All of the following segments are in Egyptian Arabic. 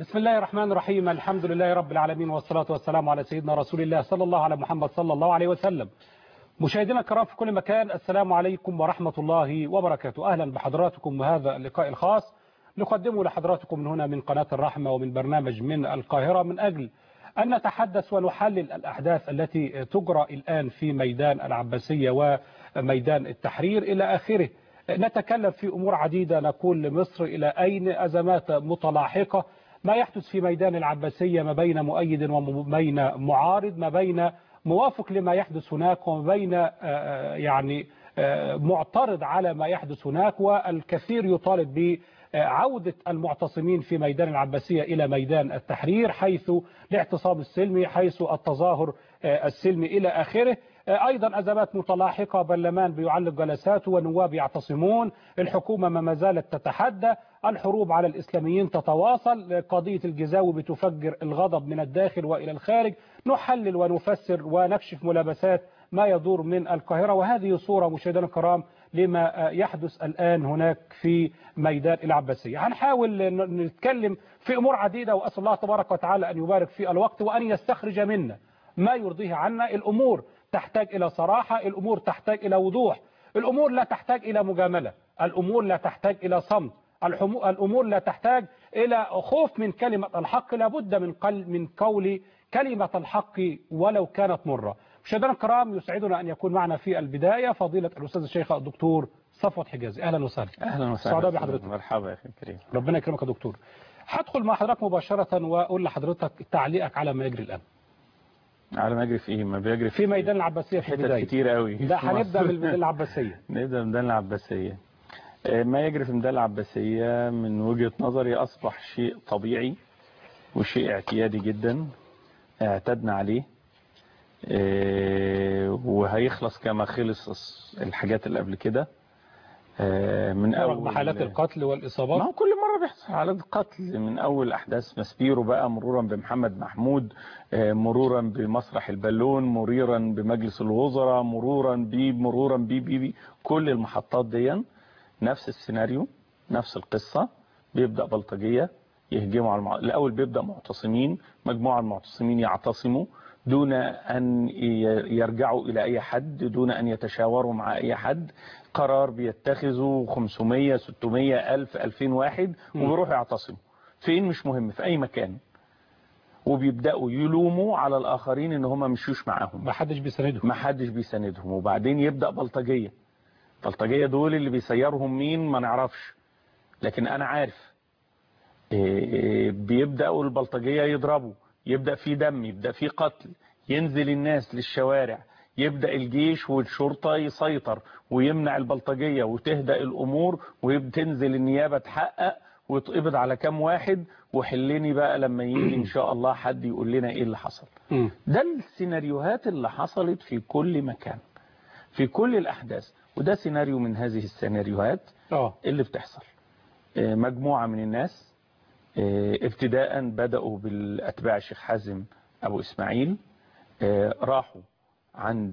بسم الله الرحمن الرحيم الحمد لله رب العالمين والصلاة والسلام على سيدنا رسول الله صلى الله على محمد صلى الله عليه وسلم مشاهدينا الكرام في كل مكان السلام عليكم ورحمة الله وبركاته أهلا بحضراتكم وهذا اللقاء الخاص نقدمه لحضراتكم من هنا من قناة الرحمة ومن برنامج من القاهرة من أجل أن نتحدث ونحلل الأحداث التي تجرى الآن في ميدان العباسية وميدان التحرير إلى آخره نتكلم في أمور عديدة نقول لمصر إلى أين أزمات متلاحقة ما يحدث في ميدان العباسية ما بين مؤيد وما بين معارض ما بين موافق لما يحدث هناك وما بين يعني معترض على ما يحدث هناك والكثير يطالب بعودة المعتصمين في ميدان العباسية إلى ميدان التحرير حيث الاعتصام السلمي حيث التظاهر السلمي إلى آخره أيضا أزمات متلاحقة برلمان بيعلق جلساته ونواب يعتصمون الحكومة ما زالت تتحدى الحروب على الإسلاميين تتواصل قضية الجزاوي بتفجر الغضب من الداخل وإلى الخارج نحلل ونفسر ونكشف ملابسات ما يدور من القاهرة وهذه صورة مشاهدينا الكرام لما يحدث الآن هناك في ميدان العباسية هنحاول نتكلم في أمور عديدة وأسأل الله تبارك وتعالى أن يبارك في الوقت وأن يستخرج منا ما يرضيه عنا الأمور تحتاج إلى صراحة الأمور تحتاج إلى وضوح الأمور لا تحتاج إلى مجاملة الأمور لا تحتاج إلى صمت الأمور لا تحتاج إلى خوف من كلمة الحق لابد من قل من قول كلمة الحق ولو كانت مرة مشاهدينا الكرام يسعدنا أن يكون معنا في البداية فضيلة الأستاذ الشيخ الدكتور صفوت حجازي أهلا وسهلا أهلا وسهلا سعداء بحضرتك مرحبا يا أخي الكريم ربنا يكرمك يا دكتور هدخل مع حضرتك مباشرة وأقول لحضرتك تعليقك على ما يجري الآن على ما يجري في ايه ما بيجري في ميدان العباسية في حتت البداية كتير قوي ده هنبدأ من ميدان العباسية نبدأ من ميدان العباسية ما يجري في ميدان العباسية من وجهة نظري أصبح شيء طبيعي وشيء اعتيادي جدا اعتدنا عليه وهيخلص كما خلص الحاجات اللي قبل كده من أول حالات القتل والإصابات ما هو كل مرة بيحصل حالات قتل من أول أحداث مسبيرو بقى مرورا بمحمد محمود مرورا بمسرح البالون مرورا بمجلس الوزراء مرورا بي مرورا بي بي, بي كل المحطات دي نفس السيناريو نفس القصة بيبدأ بلطجية يهجموا على المع... الأول بيبدأ معتصمين مجموعة المعتصمين يعتصموا دون أن يرجعوا إلى أي حد دون أن يتشاوروا مع أي حد قرار بيتخذوا 500 600 ألف 2000 واحد وبيروحوا يعتصموا فين مش مهم في أي مكان وبيبدأوا يلوموا على الآخرين إن هم مشوش معاهم ما حدش بيساندهم ما حدش بيساندهم وبعدين يبدأ بلطجية بلطجية دول اللي بيسيرهم مين ما نعرفش لكن أنا عارف بيبدأوا البلطجية يضربوا يبدأ في دم يبدأ في قتل ينزل الناس للشوارع يبدأ الجيش والشرطة يسيطر ويمنع البلطجية وتهدأ الأمور وتنزل النيابة تحقق ويتقبض على كام واحد وحلني بقى لما يجي إن شاء الله حد يقول لنا إيه اللي حصل ده السيناريوهات اللي حصلت في كل مكان في كل الأحداث وده سيناريو من هذه السيناريوهات اللي بتحصل مجموعة من الناس ابتداء بدأوا بالأتباع الشيخ حازم أبو إسماعيل راحوا عند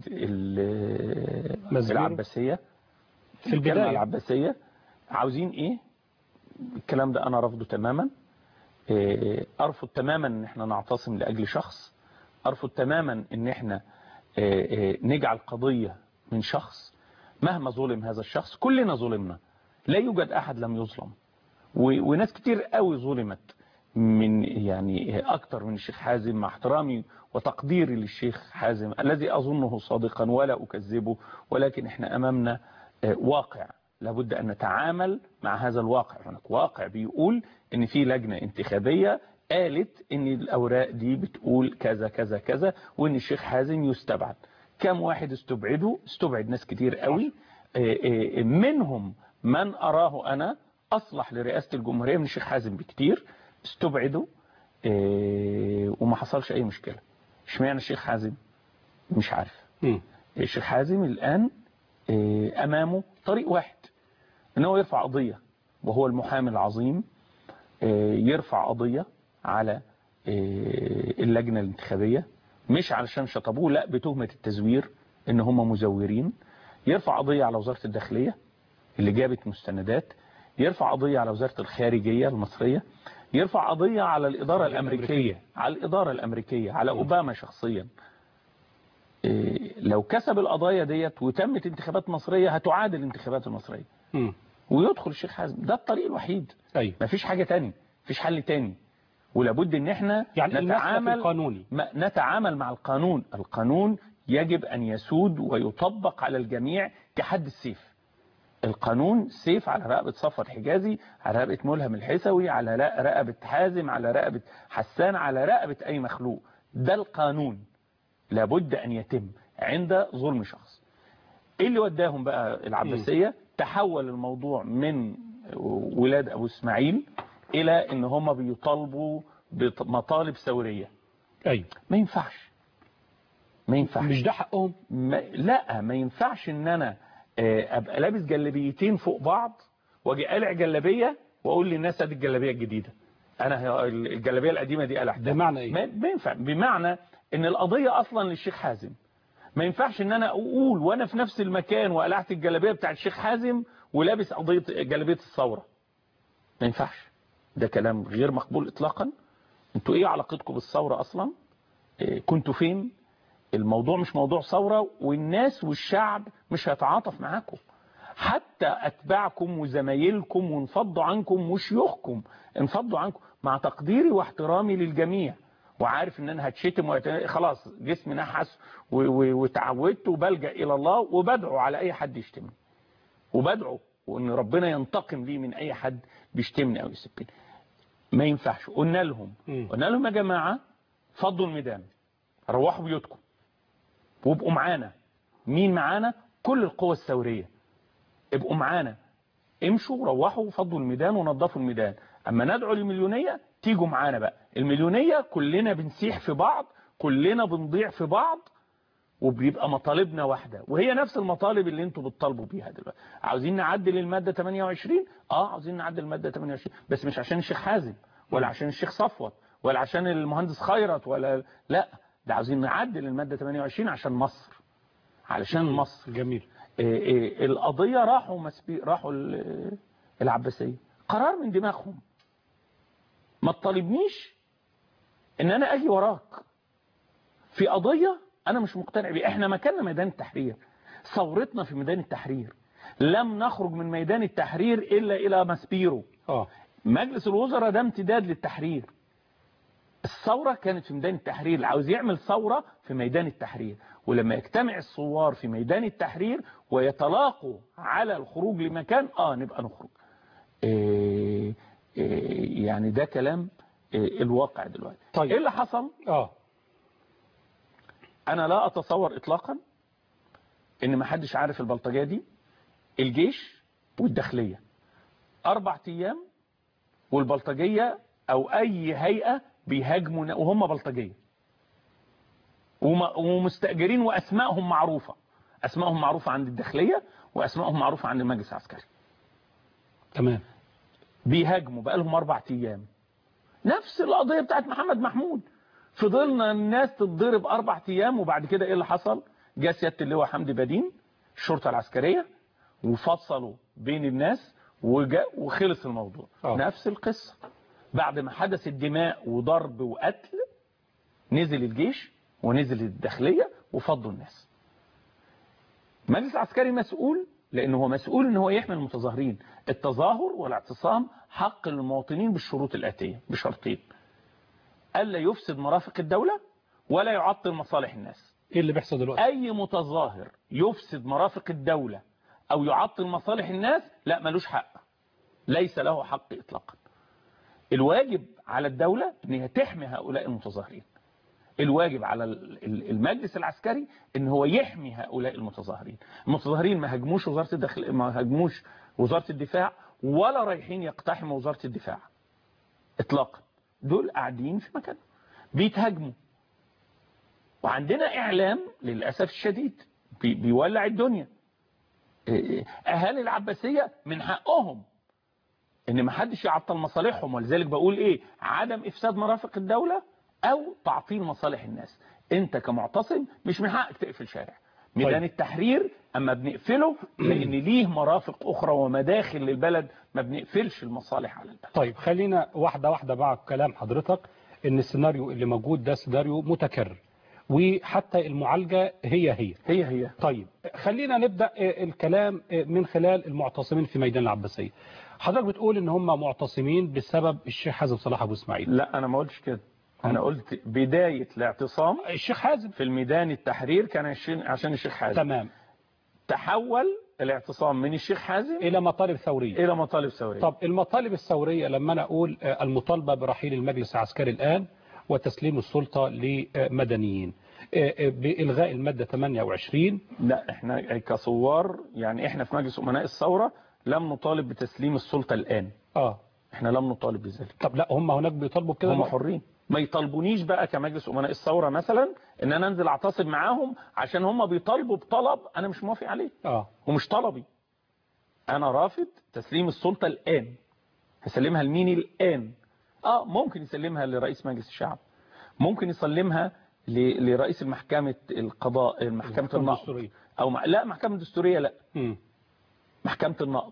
العباسية في البداية العباسية عاوزين ايه الكلام ده انا رفضه تماما ارفض تماما ان احنا نعتصم لاجل شخص ارفض تماما ان احنا نجعل قضية من شخص مهما ظلم هذا الشخص كلنا ظلمنا لا يوجد احد لم يظلم وناس كتير قوي ظلمت من يعني أكتر من الشيخ حازم مع احترامي وتقديري للشيخ حازم الذي أظنه صادقا ولا أكذبه ولكن احنا أمامنا واقع لابد أن نتعامل مع هذا الواقع هناك واقع بيقول ان في لجنة انتخابية قالت ان الأوراق دي بتقول كذا كذا كذا وان الشيخ حازم يستبعد كم واحد استبعده استبعد ناس كتير قوي منهم من أراه أنا أصلح لرئاسة الجمهورية من الشيخ حازم بكتير استبعدوا إيه وما حصلش أي مشكلة اشمعنى الشيخ حازم مش عارف م. الشيخ حازم الآن إيه أمامه طريق واحد ان هو يرفع قضية وهو المحامي العظيم إيه يرفع قضية على اللجنة الانتخابية مش علشان شطبوه لا بتهمة التزوير ان هم مزورين يرفع قضية على وزارة الداخلية اللي جابت مستندات يرفع قضية على وزارة الخارجية المصرية يرفع قضية على الإدارة الأمريكية. الأمريكية على الإدارة الأمريكية على أوباما شخصيا إيه، لو كسب القضايا ديت وتمت انتخابات مصرية هتعادل الانتخابات المصرية مم. ويدخل الشيخ حازم ده الطريق الوحيد ايوه مفيش حاجة تاني مفيش حل تاني ولابد ان احنا يعني المسلك نتعامل القانوني ما- نتعامل مع القانون القانون يجب أن يسود ويطبق على الجميع كحد السيف القانون سيف على رقبة صفوت حجازي على رقبة ملهم الحسوي على رق- رقبة حازم على رقبة حسان على رقبة أي مخلوق ده القانون لابد أن يتم عند ظلم شخص ايه اللي وداهم بقى العباسية تحول الموضوع من ولاد ابو اسماعيل الى ان هم بيطالبوا بمطالب ثورية ايوه ما ينفعش ما ينفعش مش ده حقهم ما لا ما ينفعش ان انا آه، ابقى لابس جلابيتين فوق بعض واجي قالع جلابيه واقول للناس ادي الجلابيه الجديده انا هي- الجلابيه القديمه دي قلعتها بمعنى ايه ما ما ينفع بمعنى ان القضيه اصلا للشيخ حازم ما ينفعش ان انا اقول وانا في نفس المكان وقلعت الجلابيه بتاع الشيخ حازم ولابس قضيه جلابيه الثوره ما ينفعش ده كلام غير مقبول اطلاقا انتوا ايه علاقتكم بالثوره اصلا إيه كنتوا فين الموضوع مش موضوع ثورة والناس والشعب مش هيتعاطف معاكم حتى أتباعكم وزمايلكم وانفضوا عنكم وشيوخكم انفضوا عنكم مع تقديري واحترامي للجميع وعارف ان انا هتشتم وهت... خلاص جسمي نحس و... و... وتعودت وبلجأ الى الله وبدعو على اي حد يشتمني وبدعو وان ربنا ينتقم لي من اي حد بيشتمني او يسبني ما ينفعش قلنا لهم مم. قلنا لهم يا جماعة فضوا الميدان روحوا بيوتكم وابقوا معانا مين معانا كل القوى الثورية ابقوا معانا امشوا روحوا وفضوا الميدان ونظفوا الميدان اما ندعو للمليونية تيجوا معانا بقى المليونية كلنا بنسيح في بعض كلنا بنضيع في بعض وبيبقى مطالبنا واحدة وهي نفس المطالب اللي انتوا بتطالبوا بيها دلوقتي عاوزين نعدل المادة 28 اه عاوزين نعدل المادة 28 بس مش عشان الشيخ حازم ولا عشان الشيخ صفوت ولا عشان المهندس خيرت ولا لا ده عاوزين نعدل المادة 28 عشان مصر علشان مصر جميل إيه إيه القضية راحوا مسبي راحوا ال- العباسية قرار من دماغهم ما تطالبنيش ان انا اجي وراك في قضية انا مش مقتنع بيها احنا مكاننا ميدان التحرير ثورتنا في ميدان التحرير لم نخرج من ميدان التحرير الا الى مسبيرو اه مجلس الوزراء ده امتداد للتحرير الثورة كانت في ميدان التحرير اللي عاوز يعمل ثورة في ميدان التحرير ولما يجتمع الثوار في ميدان التحرير ويتلاقوا على الخروج لمكان اه نبقى نخرج إيه إيه يعني ده كلام إيه الواقع دلوقتي طيب. ايه اللي حصل اه انا لا اتصور اطلاقا ان ما حدش عارف البلطجيه دي الجيش والداخليه اربع ايام والبلطجيه او اي هيئه بيهاجموا نا- وهم بلطجيه وم- ومستاجرين واسمائهم معروفه اسمائهم معروفه عند الداخليه واسمائهم معروفه عند المجلس العسكري تمام بيهاجموا بقالهم اربع ايام نفس القضيه بتاعت محمد محمود فضلنا الناس تتضرب اربع ايام وبعد كده ايه اللي حصل جه سياده اللواء حمدي بدين الشرطه العسكريه وفصلوا بين الناس وجا وخلص الموضوع آه. نفس القصه بعد ما حدث الدماء وضرب وقتل نزل الجيش ونزل الداخليه وفضوا الناس المجلس العسكري مسؤول لانه هو مسؤول ان هو يحمي المتظاهرين التظاهر والاعتصام حق للمواطنين بالشروط الاتيه بشرطين الا يفسد مرافق الدوله ولا يعطل مصالح الناس ايه اللي بيحصل دلوقتي اي متظاهر يفسد مرافق الدوله او يعطل مصالح الناس لا ملوش حق ليس له حق اطلاقا الواجب على الدوله ان هي تحمي هؤلاء المتظاهرين الواجب على ال- ال- المجلس العسكري ان هو يحمي هؤلاء المتظاهرين المتظاهرين ما هاجموش وزاره الداخل ما هاجموش وزاره الدفاع ولا رايحين يقتحموا وزاره الدفاع اطلاقا دول قاعدين في مكانهم بيتهاجموا وعندنا اعلام للاسف الشديد بي- بيولع الدنيا إيه، اهالي العباسيه من حقهم ان ما حدش يعطل مصالحهم ولذلك بقول ايه عدم افساد مرافق الدوله او تعطيل مصالح الناس انت كمعتصم مش من حقك تقفل شارع ميدان طيب. التحرير اما بنقفله لان ليه مرافق اخرى ومداخل للبلد ما بنقفلش المصالح على البلد طيب خلينا واحدة واحدة مع كلام حضرتك ان السيناريو اللي موجود ده سيناريو متكرر وحتى المعالجة هي هي هي هي طيب خلينا نبدأ الكلام من خلال المعتصمين في ميدان العباسية حضرتك بتقول ان هم معتصمين بسبب الشيخ حازم صلاح ابو اسماعيل لا انا ما قلتش كده انا قلت بداية الاعتصام الشيخ حازم في الميدان التحرير كان عشان عشان الشيخ حازم تمام تحول الاعتصام من الشيخ حازم الى مطالب ثورية الى مطالب ثوريه طب المطالب الثورية لما انا اقول آه، المطالبة برحيل المجلس العسكري الان وتسليم السلطة لمدنيين آه، آه، بإلغاء المادة 28 لا احنا كثوار يعني احنا في مجلس امناء الثوره لم نطالب بتسليم السلطه الان اه احنا لم نطالب بذلك طب لا هم هناك بيطالبوا بكده هم حرين ما يطالبونيش بقى كمجلس امناء الثوره مثلا ان انا انزل اعتصم معاهم عشان هم بيطالبوا بطلب انا مش موافق عليه اه ومش طلبي انا رافض تسليم السلطه الان هسلمها لمين الان اه ممكن يسلمها لرئيس مجلس الشعب ممكن يسلمها ل- لرئيس المحكمة القضاء محكمة المحكمة النقض الدستورية. او م- لا محكمة الدستورية لا مم. محكمة النقض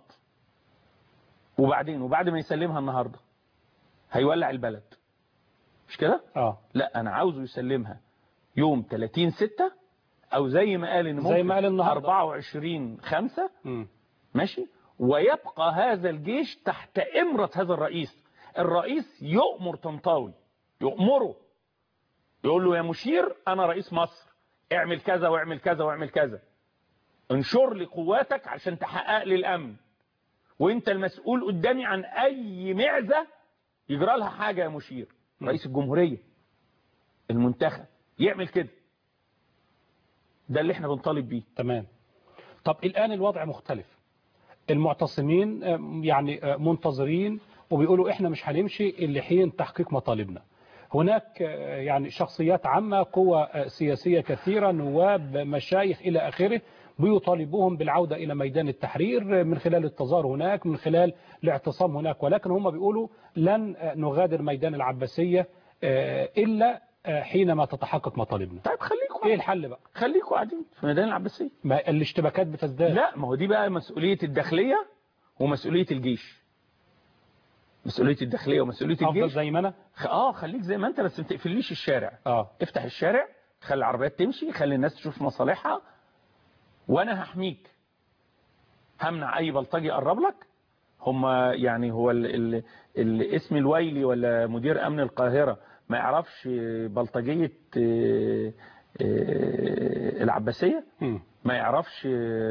وبعدين وبعد ما يسلمها النهاردة هيولع البلد مش كده اه لا انا عاوزه يسلمها يوم 30 6 او زي ما قال ان زي ممكن ما قال النهاردة. 24 5 مم. ماشي ويبقى هذا الجيش تحت إمرة هذا الرئيس الرئيس يؤمر طنطاوي يؤمره يقول له يا مشير أنا رئيس مصر اعمل كذا واعمل كذا واعمل كذا انشر لي قواتك عشان تحقق لي الأمن وانت المسؤول قدامي عن أي معزة يجرى لها حاجة يا مشير رئيس الجمهورية المنتخب يعمل كده ده اللي احنا بنطالب بيه تمام طب الآن الوضع مختلف المعتصمين آه، يعني آه، منتظرين وبيقولوا احنا مش هنمشي اللي حين تحقيق مطالبنا هناك آه، يعني شخصيات عامة قوى آه، سياسية كثيرة نواب مشايخ إلى آخره بيطالبوهم بالعودة إلى ميدان التحرير آه، من خلال التظاهر هناك من خلال الاعتصام هناك ولكن هم بيقولوا لن آه، نغادر ميدان العباسية آه، إلا آه، حينما تتحقق مطالبنا طيب خليكم ايه الحل بقى خليكم قاعدين في ميدان العباسية ما الاشتباكات بتزداد لا ما هو دي بقى مسؤولية الداخلية ومسؤولية الجيش مسؤولية الداخلية ومسؤولية افضل الجيش زي ما انا خ- اه خليك زي ما انت بس ما تقفليش الشارع اه افتح الشارع خلي العربيات تمشي خلي الناس تشوف مصالحها وانا هحميك همنع اي بلطجي يقرب لك هم يعني هو ال ال الاسم الويلي ولا مدير امن القاهرة ما يعرفش بلطجية آه، آه، العباسية مم. ما يعرفش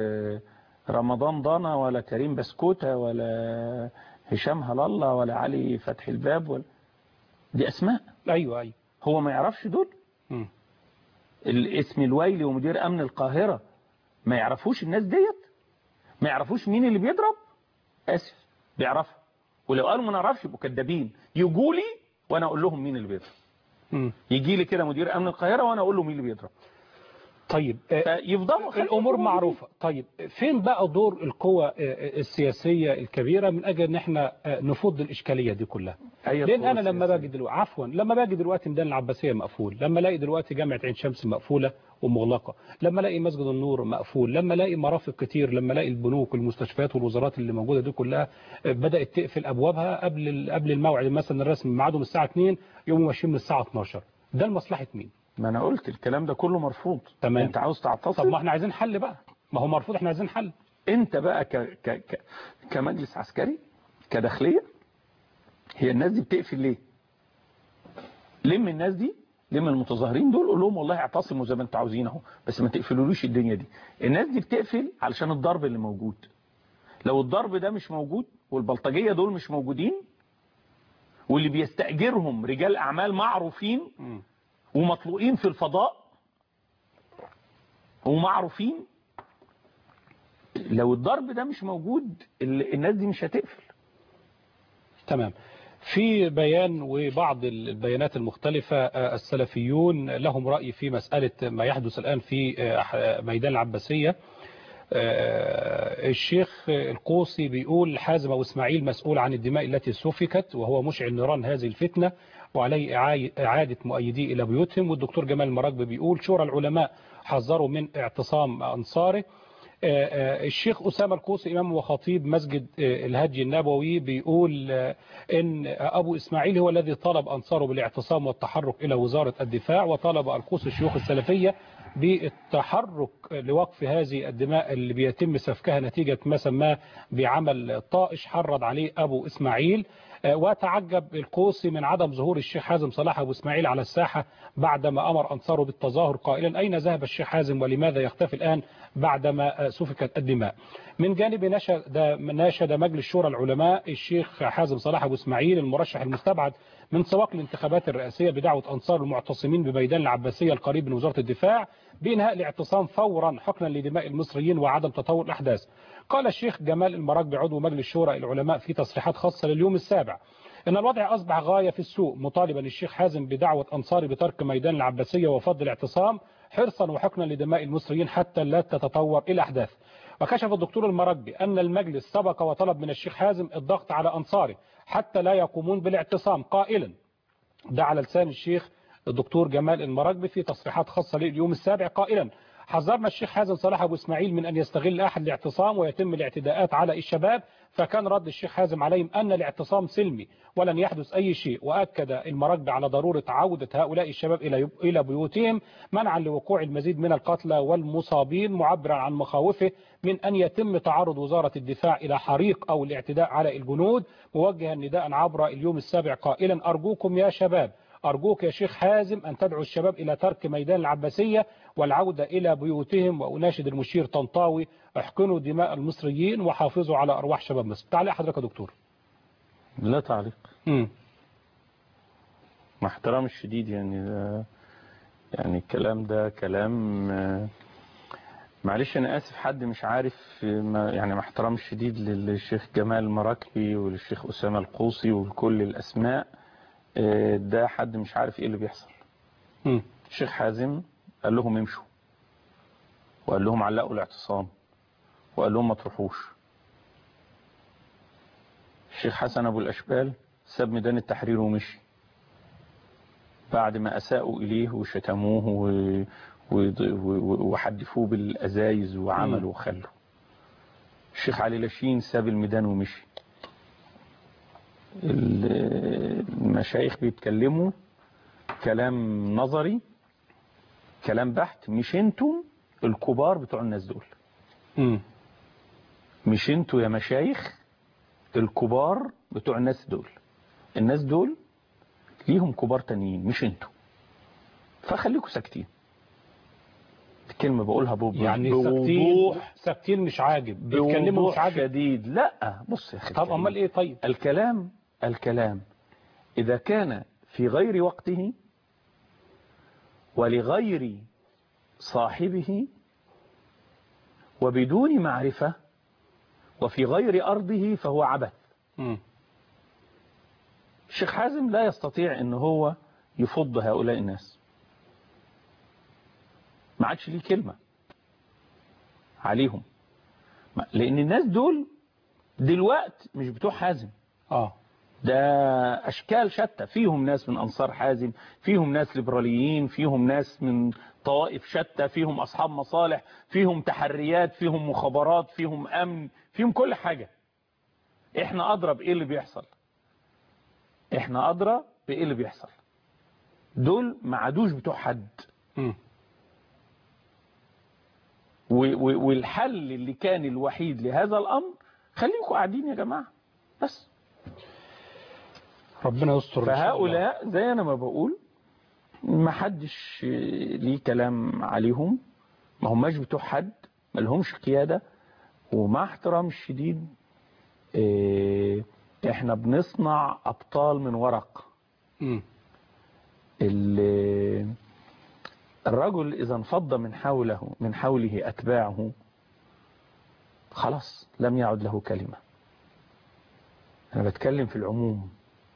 رمضان ضانا ولا كريم بسكوتة ولا هشام هلالة ولا علي فتحي الباب ولا دي أسماء ايوه ايوه هو ما يعرفش دول مم. الاسم الويلي ومدير أمن القاهرة ما يعرفوش الناس ديت ما يعرفوش مين اللي بيضرب آسف بيعرفوا ولو قالوا ما نعرفش يبقوا كدابين يجوا لي وانا اقول لهم مين اللي بيضرب مم. يجي لي كده مدير امن القاهره وانا اقول له مين اللي بيضرب طيب آه، فيفضلوا خليهم الامور موجودين. معروفة طيب فين بقى دور القوى آه، السياسية الكبيرة من اجل ان احنا آه، نفض الاشكالية دي كلها أي لان قوة انا لما سياسية. باجي دلوقتي عفوا لما باجي دلوقتي ميدان العباسية مقفول لما الاقي دلوقتي جامعة عين شمس مقفولة ومغلقة لما الاقي مسجد النور مقفول لما الاقي مرافق كتير لما الاقي البنوك والمستشفيات والوزارات اللي موجودة دي كلها آه، بدأت تقفل ابوابها قبل ال- قبل الموعد مثلا الرسمي ميعادهم الساعة 2 يقوموا ماشيين من الساعة 12 ده لمصلحة مين ما انا قلت الكلام ده كله مرفوض تمام. انت عاوز طب ما تعتصم احنا عايزين حل بقى ما هو مرفوض احنا عايزين حل انت بقى ك... ك... ك... كمجلس عسكري كداخليه هي الناس دي بتقفل ليه لم الناس دي لم المتظاهرين دول قول لهم والله اعتصموا زي ما انتوا عاوزين اهو بس ما تقفلولوش الدنيا دي الناس دي بتقفل علشان الضرب اللي موجود لو الضرب ده مش موجود والبلطجيه دول مش موجودين واللي بيستأجرهم رجال اعمال معروفين مم. ومطلوقين في الفضاء ومعروفين لو الضرب ده مش موجود ال- الناس دي مش هتقفل تمام في بيان وبعض البيانات المختلفة آه، السلفيون لهم رأي في مسألة ما يحدث الآن في آه، ميدان العباسية آه، الشيخ القوسي بيقول حازم وإسماعيل مسؤول عن الدماء التي سفكت وهو مشعل نيران هذه الفتنة وعليه إعاي- إعادة مؤيديه إلى بيوتهم والدكتور جمال المراكبي بيقول شورى العلماء حذروا من اعتصام أنصاره الشيخ أسامة القوسي إمام وخطيب مسجد الهدي النبوي بيقول إن أبو إسماعيل هو الذي طلب أنصاره بالاعتصام والتحرك إلى وزارة الدفاع وطلب القوس الشيوخ السلفية بالتحرك لوقف هذه الدماء اللي بيتم سفكها نتيجة ما سماه بعمل طائش حرض عليه أبو إسماعيل وتعجب القوسي من عدم ظهور الشيخ حازم صلاح أبو إسماعيل على الساحة بعدما أمر أنصاره بالتظاهر قائلا أين ذهب الشيخ حازم ولماذا يختفي الآن بعدما سفكت الدماء من جانب ناشد, ناشد مجلس شورى العلماء الشيخ حازم صلاح أبو إسماعيل المرشح المستبعد من سواق الانتخابات الرئاسية بدعوة أنصار المعتصمين بميدان العباسية القريب من وزارة الدفاع بإنهاء الاعتصام فورا حقنا لدماء المصريين وعدم تطور الأحداث قال الشيخ جمال المراكبي عضو مجلس شورى العلماء في تصريحات خاصة لليوم السابع إن الوضع أصبح غاية في السوء مطالبا الشيخ حازم بدعوة أنصاري بترك ميدان العباسية وفض الاعتصام حرصا وحقنا لدماء المصريين حتى لا تتطور الأحداث وكشف الدكتور المراكبي أن المجلس سبق وطلب من الشيخ حازم الضغط على أنصاره حتى لا يقومون بالاعتصام قائلا ده على لسان الشيخ الدكتور جمال المراكبي في تصريحات خاصة لليوم السابع قائلا حذرنا الشيخ حازم صلاح أبو إسماعيل من أن يستغل أحد الاعتصام ويتم الاعتداءات على الشباب فكان رد الشيخ حازم عليهم أن الاعتصام سلمي ولن يحدث أي شيء وأكد المراكبي على ضرورة عودة هؤلاء الشباب إلى بيوتهم منعا لوقوع المزيد من القتلى والمصابين معبرا عن مخاوفه من أن يتم تعرض وزارة الدفاع إلى حريق أو الاعتداء على الجنود موجها نداء عبر اليوم السابع قائلا أرجوكم يا شباب أرجوك يا شيخ حازم أن تدعو الشباب إلى ترك ميدان العباسية والعودة إلى بيوتهم وأناشد المشير طنطاوي احقنوا دماء المصريين وحافظوا على أرواح شباب مصر تعليق حضرتك يا دكتور لا تعليق مم. مع احترام الشديد يعني ده يعني الكلام ده كلام معلش انا اسف حد مش عارف ما يعني مع احترام الشديد للشيخ جمال المراكبي وللشيخ اسامه القوسي ولكل الاسماء ده حد مش عارف ايه اللي بيحصل مم. الشيخ حازم قال لهم امشوا وقال لهم علقوا الاعتصام وقال لهم ما تروحوش الشيخ حسن ابو الاشبال ساب ميدان التحرير ومشي بعد ما اساءوا اليه وشتموه و... و... و... وحدفوه بالازايز وعملوا وخلوا الشيخ علي لاشين ساب الميدان ومشي المشايخ بيتكلموا كلام نظري كلام بحت مش انتم الكبار بتوع الناس دول مم. مش انتوا يا مشايخ الكبار بتوع الناس دول الناس دول ليهم كبار تانيين مش انتوا فخليكم ساكتين الكلمة بقولها بوضوح يعني ساكتين ساكتين مش عاجب بيتكلموا مش عاجب شديد لا بص يا اخي طب امال ايه طيب الكلام الكلام إذا كان في غير وقته ولغير صاحبه وبدون معرفة وفي غير أرضه فهو عبث مم. الشيخ حازم لا يستطيع أن هو يفض هؤلاء الناس ما عادش ليه كلمة عليهم لأن الناس دول دلوقت مش بتوع حازم اه ده أشكال شتى فيهم ناس من أنصار حازم فيهم ناس ليبراليين فيهم ناس من طوائف شتى فيهم أصحاب مصالح فيهم تحريات فيهم مخابرات فيهم أمن فيهم كل حاجة إحنا أدرى بإيه اللي بيحصل إحنا أدرى بإيه اللي بيحصل دول ما عادوش بتوع حد مم. والحل اللي كان الوحيد لهذا الأمر خليكم قاعدين يا جماعة بس ربنا يستر إن شاء الله. فهؤلاء زي انا ما بقول ما حدش ليه كلام عليهم ما هماش بتوع حد ما لهمش قيادة ومع احترام الشديد اه احنا بنصنع ابطال من ورق مم. الرجل اذا انفض من حوله من حوله اتباعه خلاص لم يعد له كلمة انا بتكلم في العموم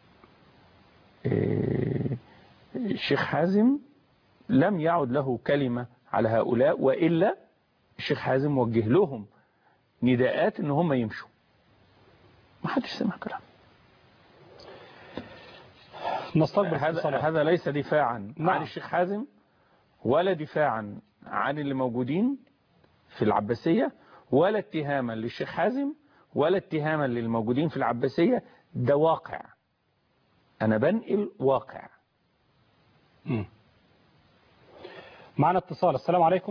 الشيخ حازم لم يعد له كلمة على هؤلاء وإلا الشيخ حازم وجه لهم نداءات ان هم يمشوا ما حدش سمع كلام نستقبل هذا, اتصالات. هذا ليس دفاعا نعم. عن الشيخ حازم ولا دفاعا عن اللي موجودين في العباسية ولا اتهاما للشيخ حازم ولا اتهاما للموجودين في العباسية ده واقع أنا بنقل واقع مم. معنا اتصال السلام عليكم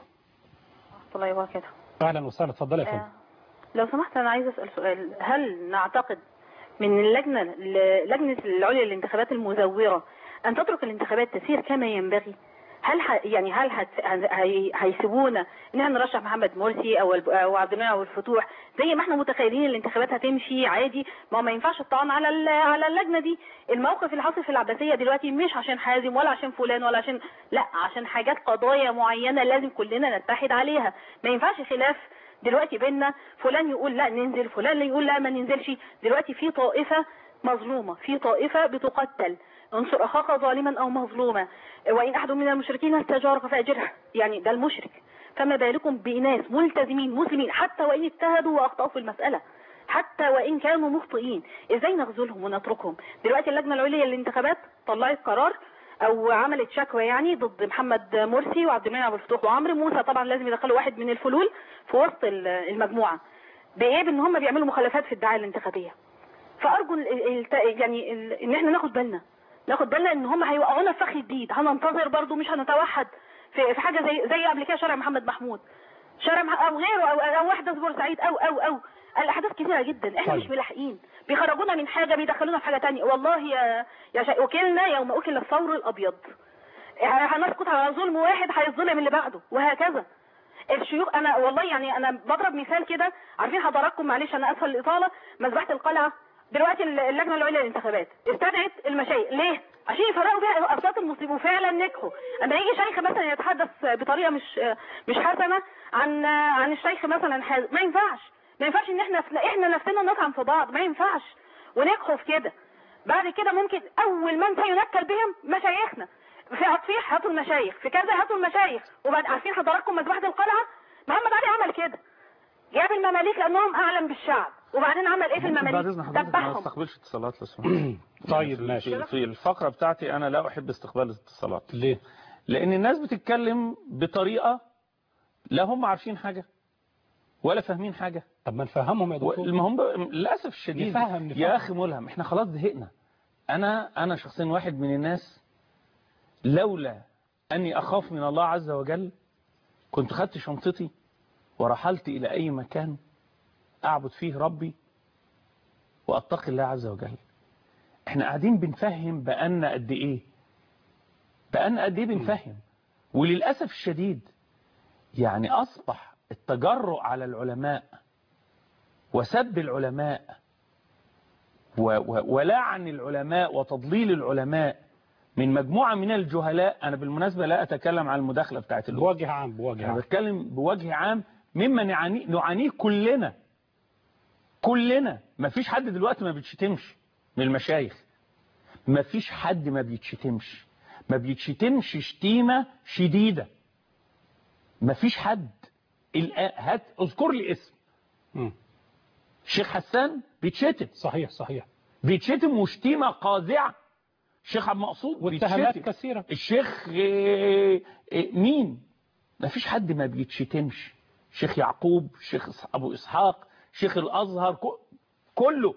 ورحمة الله وبركاته اهلا وسهلا اتفضلي يا فندم آه، لو سمحت أنا عايزة أسأل سؤال هل نعتقد من اللجنة لجنة العليا للانتخابات المزورة أن تترك الانتخابات تسير كما ينبغي هل ح... يعني هل هت... هي... هيسيبونا ان احنا نرشح محمد مرسي او الب... او عبد المنعم أبو الفتوح زي ما احنا متخيلين الانتخابات هتمشي عادي ما هو ما ينفعش الطعن على ال... على اللجنه دي الموقف اللي حاصل في العباسيه دلوقتي مش عشان حازم ولا عشان فلان ولا عشان لا عشان حاجات قضايا معينه لازم كلنا نتحد عليها ما ينفعش خلاف دلوقتي بينا فلان يقول لا ننزل فلان يقول لا ما ننزلش دلوقتي في طائفه مظلومه في طائفه بتقتل انصر اخاك ظالما او مظلوما وان احد من المشركين استجارك فاجره يعني ده المشرك فما بالكم بناس ملتزمين مسلمين حتى وان اجتهدوا واخطاوا في المساله حتى وان كانوا مخطئين ازاي نخذلهم ونتركهم دلوقتي اللجنه العليا للانتخابات طلعت قرار او عملت شكوى يعني ضد محمد مرسي وعبد المنعم ابو الفتوح وعمرو موسى طبعا لازم يدخلوا واحد من الفلول في وسط المجموعه بايه بان هم بيعملوا مخالفات في الدعايه الانتخابيه فارجو ال ال يعني ال ان احنا ناخد بالنا ناخد بالنا ان هم هيوقعونا في فخ جديد هننتظر برضو مش هنتوحد في, في حاجه زي زي قبل كده شارع محمد محمود شارع مح... او غيره او, أو واحده في بورسعيد او او او الاحداث كثيره جدا احنا طيب. مش ملاحقين بيخرجونا من حاجه بيدخلونا في حاجه تانية والله يا يا شيء وكلنا يوم اكل الثور الابيض يعني هنسكت على ظلم واحد هيظلم اللي بعده وهكذا الشيوخ انا والله يعني انا بضرب مثال كده عارفين حضراتكم معلش انا اسفل الاطاله مذبحه القلعه دلوقتي اللجنه العليا للانتخابات استدعت المشايخ ليه عشان يفرقوا بيها اصوات المصيبه وفعلا نجحوا اما يجي شيخ مثلا يتحدث بطريقه مش مش حسنه عن عن الشيخ مثلا حازم ما ينفعش ما ينفعش ان احنا احنا نفسنا نطعن في بعض ما ينفعش ونجحوا في كده بعد كده ممكن اول من سينكل بهم مشايخنا في عطفيح هاتوا المشايخ في كذا هاتوا المشايخ وبعد عارفين حضراتكم مذبحه القلعه محمد علي عمل كده جاب المماليك لانهم اعلم بالشعب وبعدين عمل ايه في بعد المماليك اذن حضرتك ما دبحهم استقبلش اتصالات لو سمحت طيب في- ماشي في- في الفقرة بتاعتي أنا لا أحب استقبال الاتصالات ليه لأن الناس بتتكلم بطريقة لا هم عارفين حاجة ولا فاهمين حاجة طب ما نفهمهم يا دكتور المهم للأسف الشديد نفهم- نفهم. يا أخي ملهم احنا خلاص زهقنا أنا أنا شخصيا واحد من الناس لولا أني أخاف من الله عز وجل كنت خدت شنطتي ورحلت إلى أي مكان أعبد فيه ربي وأتقي الله عز وجل احنا قاعدين بنفهم بقالنا قد إيه بقالنا قد إيه بنفهم وللأسف الشديد يعني أصبح التجرؤ على العلماء وسب العلماء و- و- ولعن العلماء وتضليل العلماء من مجموعة من الجهلاء أنا بالمناسبة لا أتكلم عن المداخلة بتاعت الوقت بوجه عام بوجه أنا عام بتكلم بوجه عام مما نعانيه, نعانيه كلنا كلنا ما فيش حد دلوقتي ما بيتشتمش من المشايخ ما فيش حد ما بيتشتمش ما بيتشتمش شتيمة شديدة ما فيش حد الآن هات اذكر لي اسم مم. الشيخ حسان بيتشتم صحيح صحيح بيتشتم وشتيمة قاذعة الشيخ عبد المقصود واتهامات بيتشتم كثيرة الشيخ آه، آه، مين ما فيش حد ما بيتشتمش شيخ يعقوب شيخ إس- ابو اسحاق شيخ الازهر ك- كله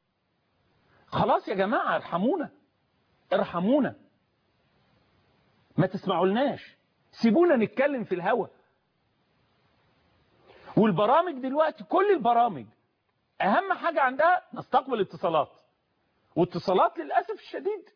خلاص يا جماعة ارحمونا ارحمونا ما تسمعولناش سيبونا نتكلم في الهوا والبرامج دلوقتي كل البرامج اهم حاجة عندها نستقبل اتصالات واتصالات للأسف الشديد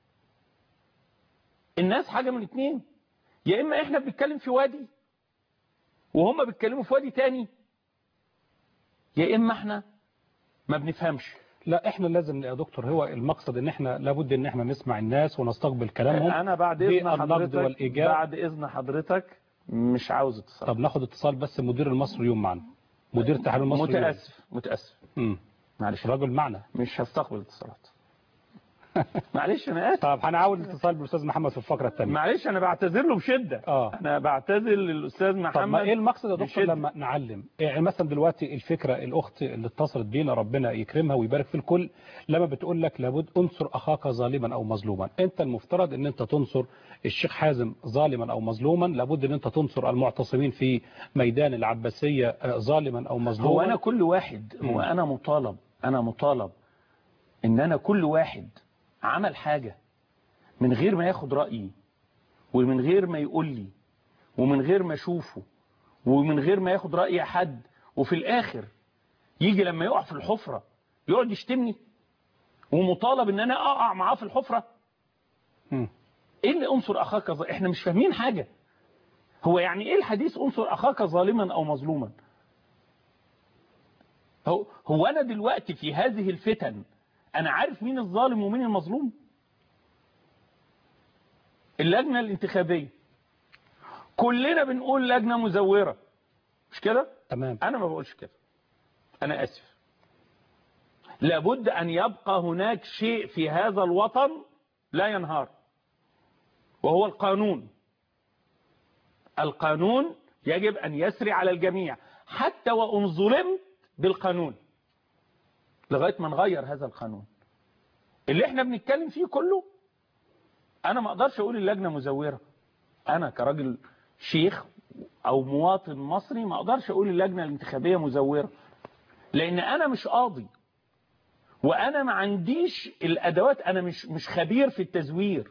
الناس حاجة من اتنين يا إما إحنا بنتكلم في وادي وهم بيتكلموا في وادي تاني يا إما إحنا ما بنفهمش لا احنا لازم يا دكتور هو المقصد ان احنا لابد ان احنا نسمع الناس ونستقبل كلامهم أنا بعد إذن بالنقد حضرتك والإيجاب. بعد إذن حضرتك مش عاوز اتصال طب ناخد اتصال بس مدير المصري اليوم معنا مدير تحرير المصري اليوم. متأسف متأسف مم. معلش رجل معنا مش هستقبل اتصالات معلش انا اسف طب هنعاود الاتصال بالاستاذ محمد في الفقره الثانيه معلش انا بعتذر له بشده اه انا بعتذر للاستاذ محمد طب ما ايه المقصد يا دكتور بشدة. لما نعلم يعني مثلا دلوقتي الفكره الاخت اللي اتصلت بينا ربنا يكرمها ويبارك في الكل لما بتقول لك لابد انصر اخاك ظالما او مظلوما انت المفترض ان انت تنصر الشيخ حازم ظالما او مظلوما لابد ان انت تنصر المعتصمين في ميدان العباسيه آه، ظالما او مظلوما هو انا كل واحد هو مم. انا مطالب انا مطالب ان انا كل واحد عمل حاجة من غير ما ياخد رأيي ومن غير ما يقول لي ومن غير ما اشوفه ومن غير ما ياخد رأي حد وفي الاخر يجي لما يقع في الحفرة يقعد يشتمني ومطالب ان انا اقع معاه في الحفرة مم. ايه اللي انصر اخاك ظ... احنا مش فاهمين حاجة هو يعني ايه الحديث انصر اخاك ظالما او مظلوما هو هو انا دلوقتي في هذه الفتن انا عارف مين الظالم ومين المظلوم اللجنة الانتخابية كلنا بنقول لجنة مزورة مش كده تمام انا ما بقولش كده انا اسف لابد ان يبقى هناك شيء في هذا الوطن لا ينهار وهو القانون القانون يجب ان يسري على الجميع حتى وان ظلمت بالقانون لغاية ما نغير هذا القانون اللي احنا بنتكلم فيه كله انا ما اقدرش اقول اللجنة مزورة انا كراجل شيخ او مواطن مصري ما اقدرش اقول اللجنة الانتخابية مزورة لان انا مش قاضي وانا ما عنديش الادوات انا مش مش خبير في التزوير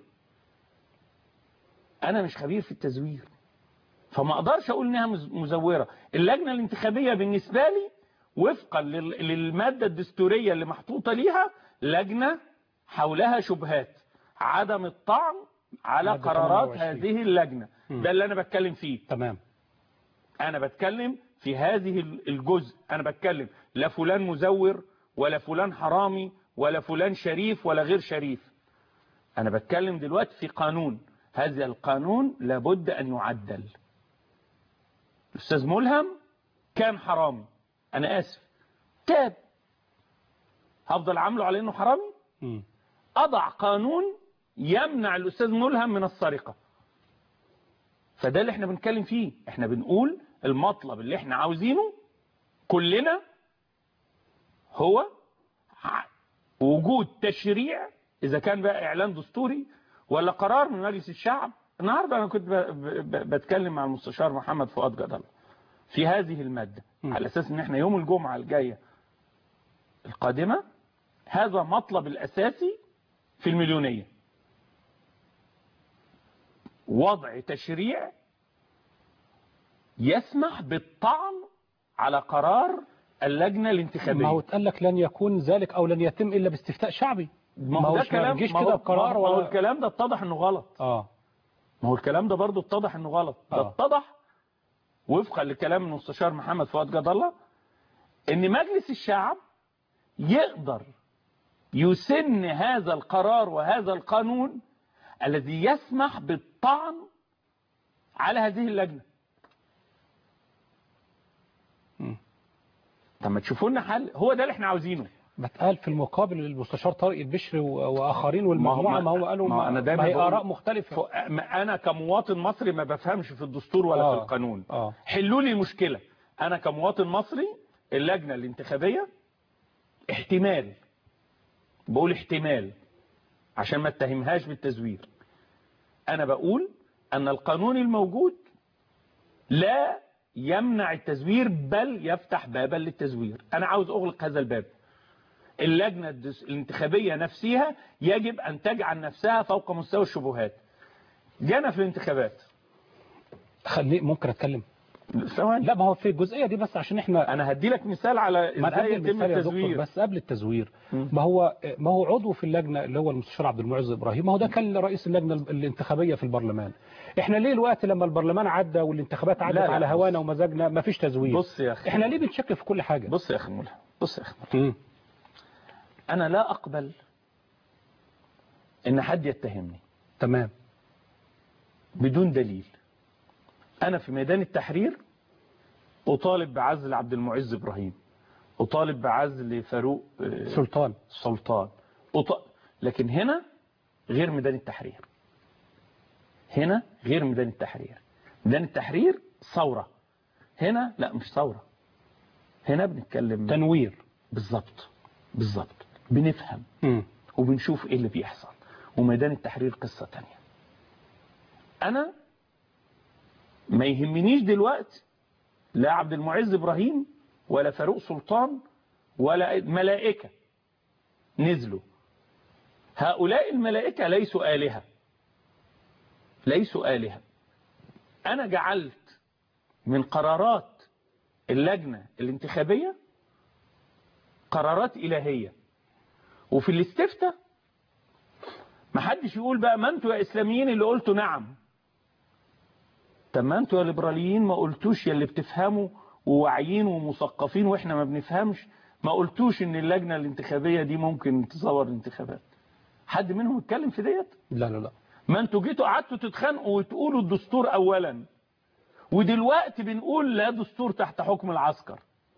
انا مش خبير في التزوير فما اقدرش اقول انها مز- مزورة اللجنة الانتخابية بالنسبة لي وفقا لل- للمادة الدستورية اللي محطوطة ليها لجنة حولها شبهات عدم الطعن على مادة قرارات 28. هذه اللجنة مم. ده اللي انا بتكلم فيه تمام انا بتكلم في هذه الجزء انا بتكلم لا فلان مزور ولا فلان حرامي ولا فلان شريف ولا غير شريف انا بتكلم دلوقتي في قانون هذا القانون لابد ان يعدل الاستاذ ملهم كان حرامي انا اسف تاب هفضل عامله على انه حرامي مم. أضع قانون يمنع الأستاذ ملهم من السرقة فده اللي احنا بنتكلم فيه احنا بنقول المطلب اللي احنا عاوزينه كلنا هو ع- وجود تشريع إذا كان بقى إعلان دستوري ولا قرار من مجلس الشعب النهاردة أنا كنت ب- ب- بتكلم مع المستشار محمد فؤاد جدل في هذه المادة م. على أساس إن احنا يوم الجمعة الجاية القادمة هذا مطلب الأساسي في المليونية وضع تشريع يسمح بالطعن على قرار اللجنة ما هو الانتخابية اتقال لك لن يكون ذلك او لن يتم الا باستفتاء شعبي ما ما هو ده هوش ما كلام يجيش ما هو- كده بقرار ما هو ولا الكلام ده اتضح انه غلط اه ما هو الكلام ده برضه اتضح انه غلط ده آه. اتضح وفقا لكلام المستشار محمد فؤاد جد الله ان مجلس الشعب يقدر يسن هذا القرار وهذا القانون الذي يسمح بالطعن على هذه اللجنة مم. طب ما تشوفوا لنا حل هو ده اللي احنا عاوزينه بتقال في المقابل للمستشار طارق البشري و- واخرين والمجموعه ما هو قالوا ما هو ما, أنا دايما ما هي بقول- اراء مختلفه ف- ما انا كمواطن مصري ما بفهمش في الدستور ولا آه. في القانون اه حلوا لي المشكلة أنا كمواطن مصري اللجنة الانتخابية احتمال بقول احتمال عشان ما اتهمهاش بالتزوير أنا بقول أن القانون الموجود لا يمنع التزوير بل يفتح بابا للتزوير أنا عاوز أغلق هذا الباب اللجنة الدس- الانتخابية نفسها يجب أن تجعل نفسها فوق مستوى الشبهات جانا في الانتخابات خليه ممكن اتكلم ثواني لا ما هو في الجزئيه دي بس عشان احنا انا هدي لك مثال على ما ازاي قبل يتم المثال يا دكتور التزوير بس قبل التزوير مم. ما هو ما هو عضو في اللجنه اللي هو المستشار عبد المعز ابراهيم ما هو ده كان رئيس اللجنه الانتخابيه في البرلمان احنا ليه الوقت لما البرلمان عدى والانتخابات عدت لا، لا، على بص. هوانا ومزاجنا ما فيش تزوير بص يا اخي احنا ليه بنشكل في كل حاجه بص يا اخي ملهم بص يا اخي ملهم. مم. انا لا اقبل ان حد يتهمني تمام بدون دليل انا في ميدان التحرير اطالب بعزل عبد المعز ابراهيم اطالب بعزل فاروق آه، سلطان سلطان أط... لكن هنا غير ميدان التحرير هنا غير ميدان التحرير ميدان التحرير ثورة هنا لا مش ثورة هنا بنتكلم تنوير بالظبط بالظبط بنفهم مم. وبنشوف ايه اللي بيحصل وميدان التحرير قصة تانية انا ما يهمنيش دلوقتي لا عبد المعز ابراهيم ولا فاروق سلطان ولا ملائكة نزلوا هؤلاء الملائكة ليسوا آلهة ليسوا آلهة أنا جعلت من قرارات اللجنة الانتخابية قرارات إلهية وفي الاستفتاء ما حدش يقول بقى ما انتوا يا اسلاميين اللي قلتوا نعم طب ما انتوا يا ليبراليين ما قلتوش يا اللي بتفهموا وواعيين ومثقفين واحنا ما بنفهمش ما قلتوش ان اللجنه الانتخابيه دي ممكن تصور الانتخابات حد منهم اتكلم في ديت لا لا لا ما انتوا جيتوا قعدتوا تتخانقوا وتقولوا الدستور اولا ودلوقتي بنقول لا دستور تحت حكم العسكر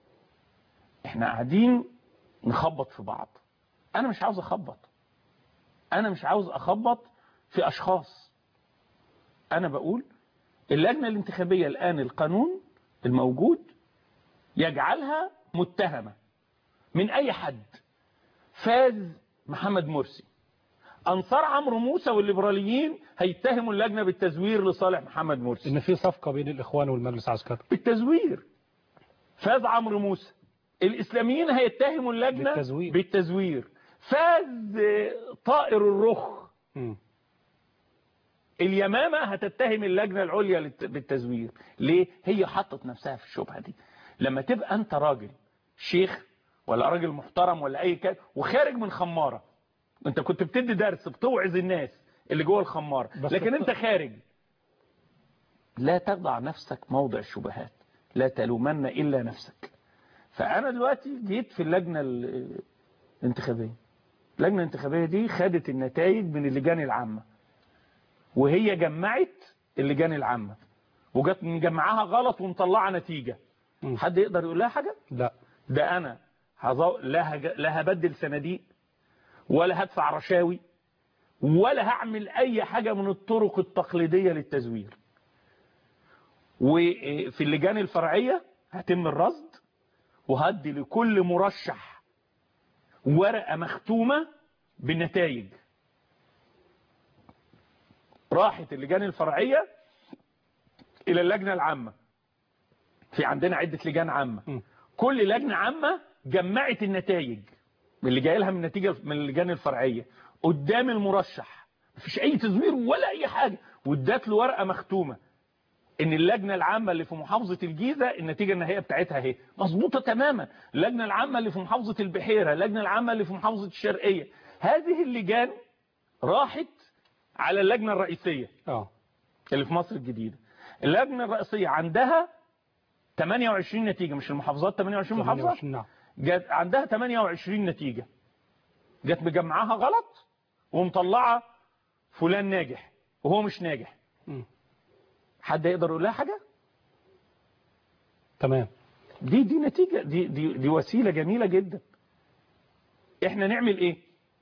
احنا قاعدين نخبط في بعض انا مش عاوز اخبط انا مش عاوز اخبط في اشخاص انا بقول اللجنة الانتخابية الان القانون الموجود يجعلها متهمة من اي حد فاز محمد مرسي انصار عمرو موسى والليبراليين هيتهموا اللجنة بالتزوير لصالح محمد مرسي ان في صفقة بين الاخوان والمجلس العسكري بالتزوير فاز عمرو موسى الاسلاميين هيتهموا اللجنة بالتزوير. بالتزوير فاز طائر الرخ مم. اليمامة هتتهم اللجنة العليا للت- بالتزوير ليه هي حطت نفسها في الشبهة دي لما تبقى انت راجل شيخ ولا راجل محترم ولا اي كده وخارج من خمارة انت كنت بتدي درس بتوعظ الناس اللي جوه الخمارة بس لكن الط- انت خارج لا تضع نفسك موضع الشبهات لا تلومن الا نفسك فانا دلوقتي جيت في اللجنة ال- الانتخابية اللجنة الانتخابية دي خدت النتائج من اللجان العامة وهي جمعت اللجان العامة وجت مجمعاها غلط ومطلعة نتيجة مم. حد يقدر يقول لها حاجة لا ده انا هزو... لا, هج... لا هبدل صناديق ولا هدفع رشاوي ولا هعمل اي حاجة من الطرق التقليدية للتزوير وفي اللجان الفرعية هتم الرصد وهدي لكل مرشح ورقة مختومة بالنتائج راحت اللجان الفرعية إلى اللجنة العامة في عندنا عدة لجان عامة م. كل لجنة عامة جمعت النتائج اللي جاي لها من نتيجة من اللجان الفرعية قدام المرشح مفيش أي تزوير ولا أي حاجة وادت له ورقة مختومة ان اللجنة العامة اللي في محافظة الجيزة النتيجة النهائية بتاعتها اهي مظبوطة تماما اللجنة العامة اللي في محافظة البحيرة اللجنة العامة اللي في محافظة الشرقية هذه اللجان راحت على اللجنة الرئيسية اه اللي في مصر الجديدة اللجنة الرئيسية عندها 28 نتيجة مش المحافظات 28 محافظة 28 نعم جت عندها 28 نتيجة جت مجمعاها غلط ومطلعة فلان ناجح وهو مش ناجح مم. حد يقدر يقول لها حاجة تمام دي دي نتيجة دي دي دي وسيلة جميلة جدا احنا نعمل ايه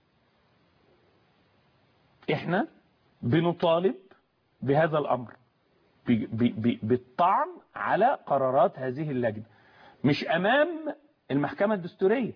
احنا بنطالب بهذا الامر ب- ب- ب- بالطعن على قرارات هذه اللجنة مش امام المحكمة الدستورية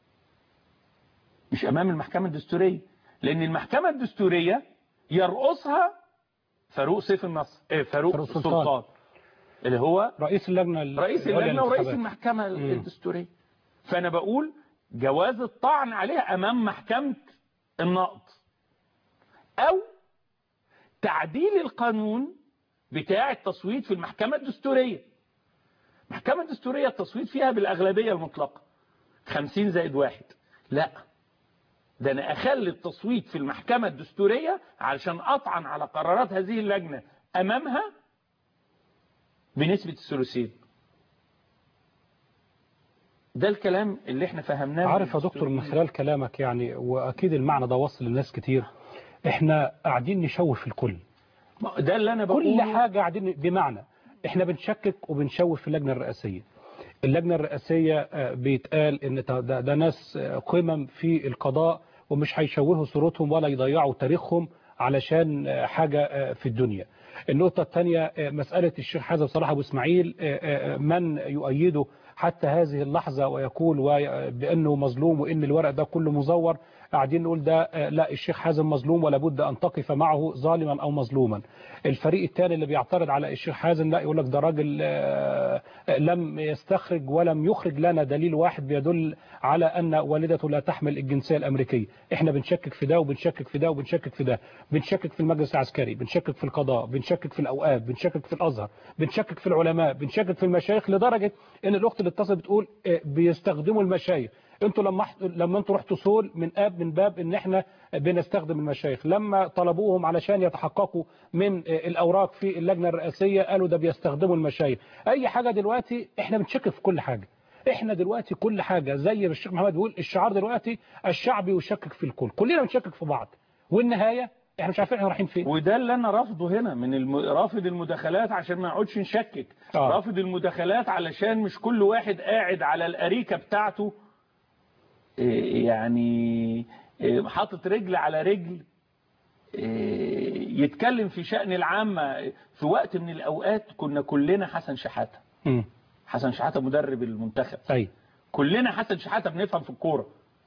مش امام المحكمة الدستورية لان المحكمة الدستورية يرأسها فاروق سيف النصر إيه فاروق, فاروق سلطان. سلطان. سلطان اللي هو رئيس اللجنة ال- رئيس العليا اللجنة ورئيس للانتخابات. المحكمة مم. الدستورية فأنا بقول جواز الطعن عليها أمام محكمة النقض أو تعديل القانون بتاع التصويت في المحكمة الدستورية المحكمة الدستورية التصويت فيها بالأغلبية المطلقة 50 زائد واحد لا ده أنا أخلي التصويت في المحكمة الدستورية علشان أطعن على قرارات هذه اللجنة أمامها بنسبة الثلثين ده الكلام اللي احنا فهمناه من عارف يا دكتور من الدستوريين. خلال كلامك يعني واكيد المعنى ده وصل للناس كتير احنا قاعدين نشوه في الكل ما- ده اللي انا بقوله كل حاجة قاعدين بمعنى احنا بنشكك وبنشوه في اللجنة الرئاسية اللجنة الرئاسية آه، بيتقال ان ده, ده ده ناس آه، قمم في القضاء ومش هيشوهوا صورتهم ولا يضيعوا تاريخهم علشان آه، حاجة آه، في الدنيا النقطة الثانية آه، مسألة الشيخ حازم صلاح أبو إسماعيل آه، آه، من يؤيده حتى هذه اللحظة ويقول وي- بأنه مظلوم وإن الورق ده كله مزور قاعدين نقول ده آه، لا الشيخ حازم مظلوم ولا بد أن تقف معه ظالما أو مظلوما الفريق الثاني اللي بيعترض على الشيخ حازم لا يقول لك ده راجل آه، آه، لم يستخرج ولم يخرج لنا دليل واحد بيدل على أن والدته لا تحمل الجنسية الأمريكية احنا بنشكك في ده وبنشكك في ده وبنشكك في ده بنشكك في المجلس العسكري بنشكك في القضاء بنشكك في الأوقاف بنشكك في الأزهر بنشكك في العلماء بنشكك في المشايخ لدرجة ان الأخت اللي اتصلت بتقول آه، بيستخدموا المشايخ انتوا لما لما انتوا رحتوا سول من اب من باب ان احنا بنستخدم المشايخ لما طلبوهم علشان يتحققوا من آه، الاوراق في اللجنه الرئاسيه قالوا ده بيستخدموا المشايخ اي حاجه دلوقتي احنا بنشكك في كل حاجه احنا دلوقتي كل حاجه زي ما الشيخ محمد بيقول الشعار دلوقتي الشعب يشكك في الكل كلنا بنشكك في بعض والنهايه احنا مش عارفين احنا رايحين فين وده اللي انا رافضه هنا من الم... رافض المداخلات عشان ما نقعدش نشكك آه. رافض المداخلات علشان مش كل واحد قاعد على الاريكه بتاعته إيه، يعني إيه، حاطط رجل على رجل إيه، يتكلم في شأن العامة في وقت من الأوقات كنا كلنا حسن شحاتة امم حسن شحاتة مدرب المنتخب ايوه كلنا حسن شحاتة بنفهم في الكورة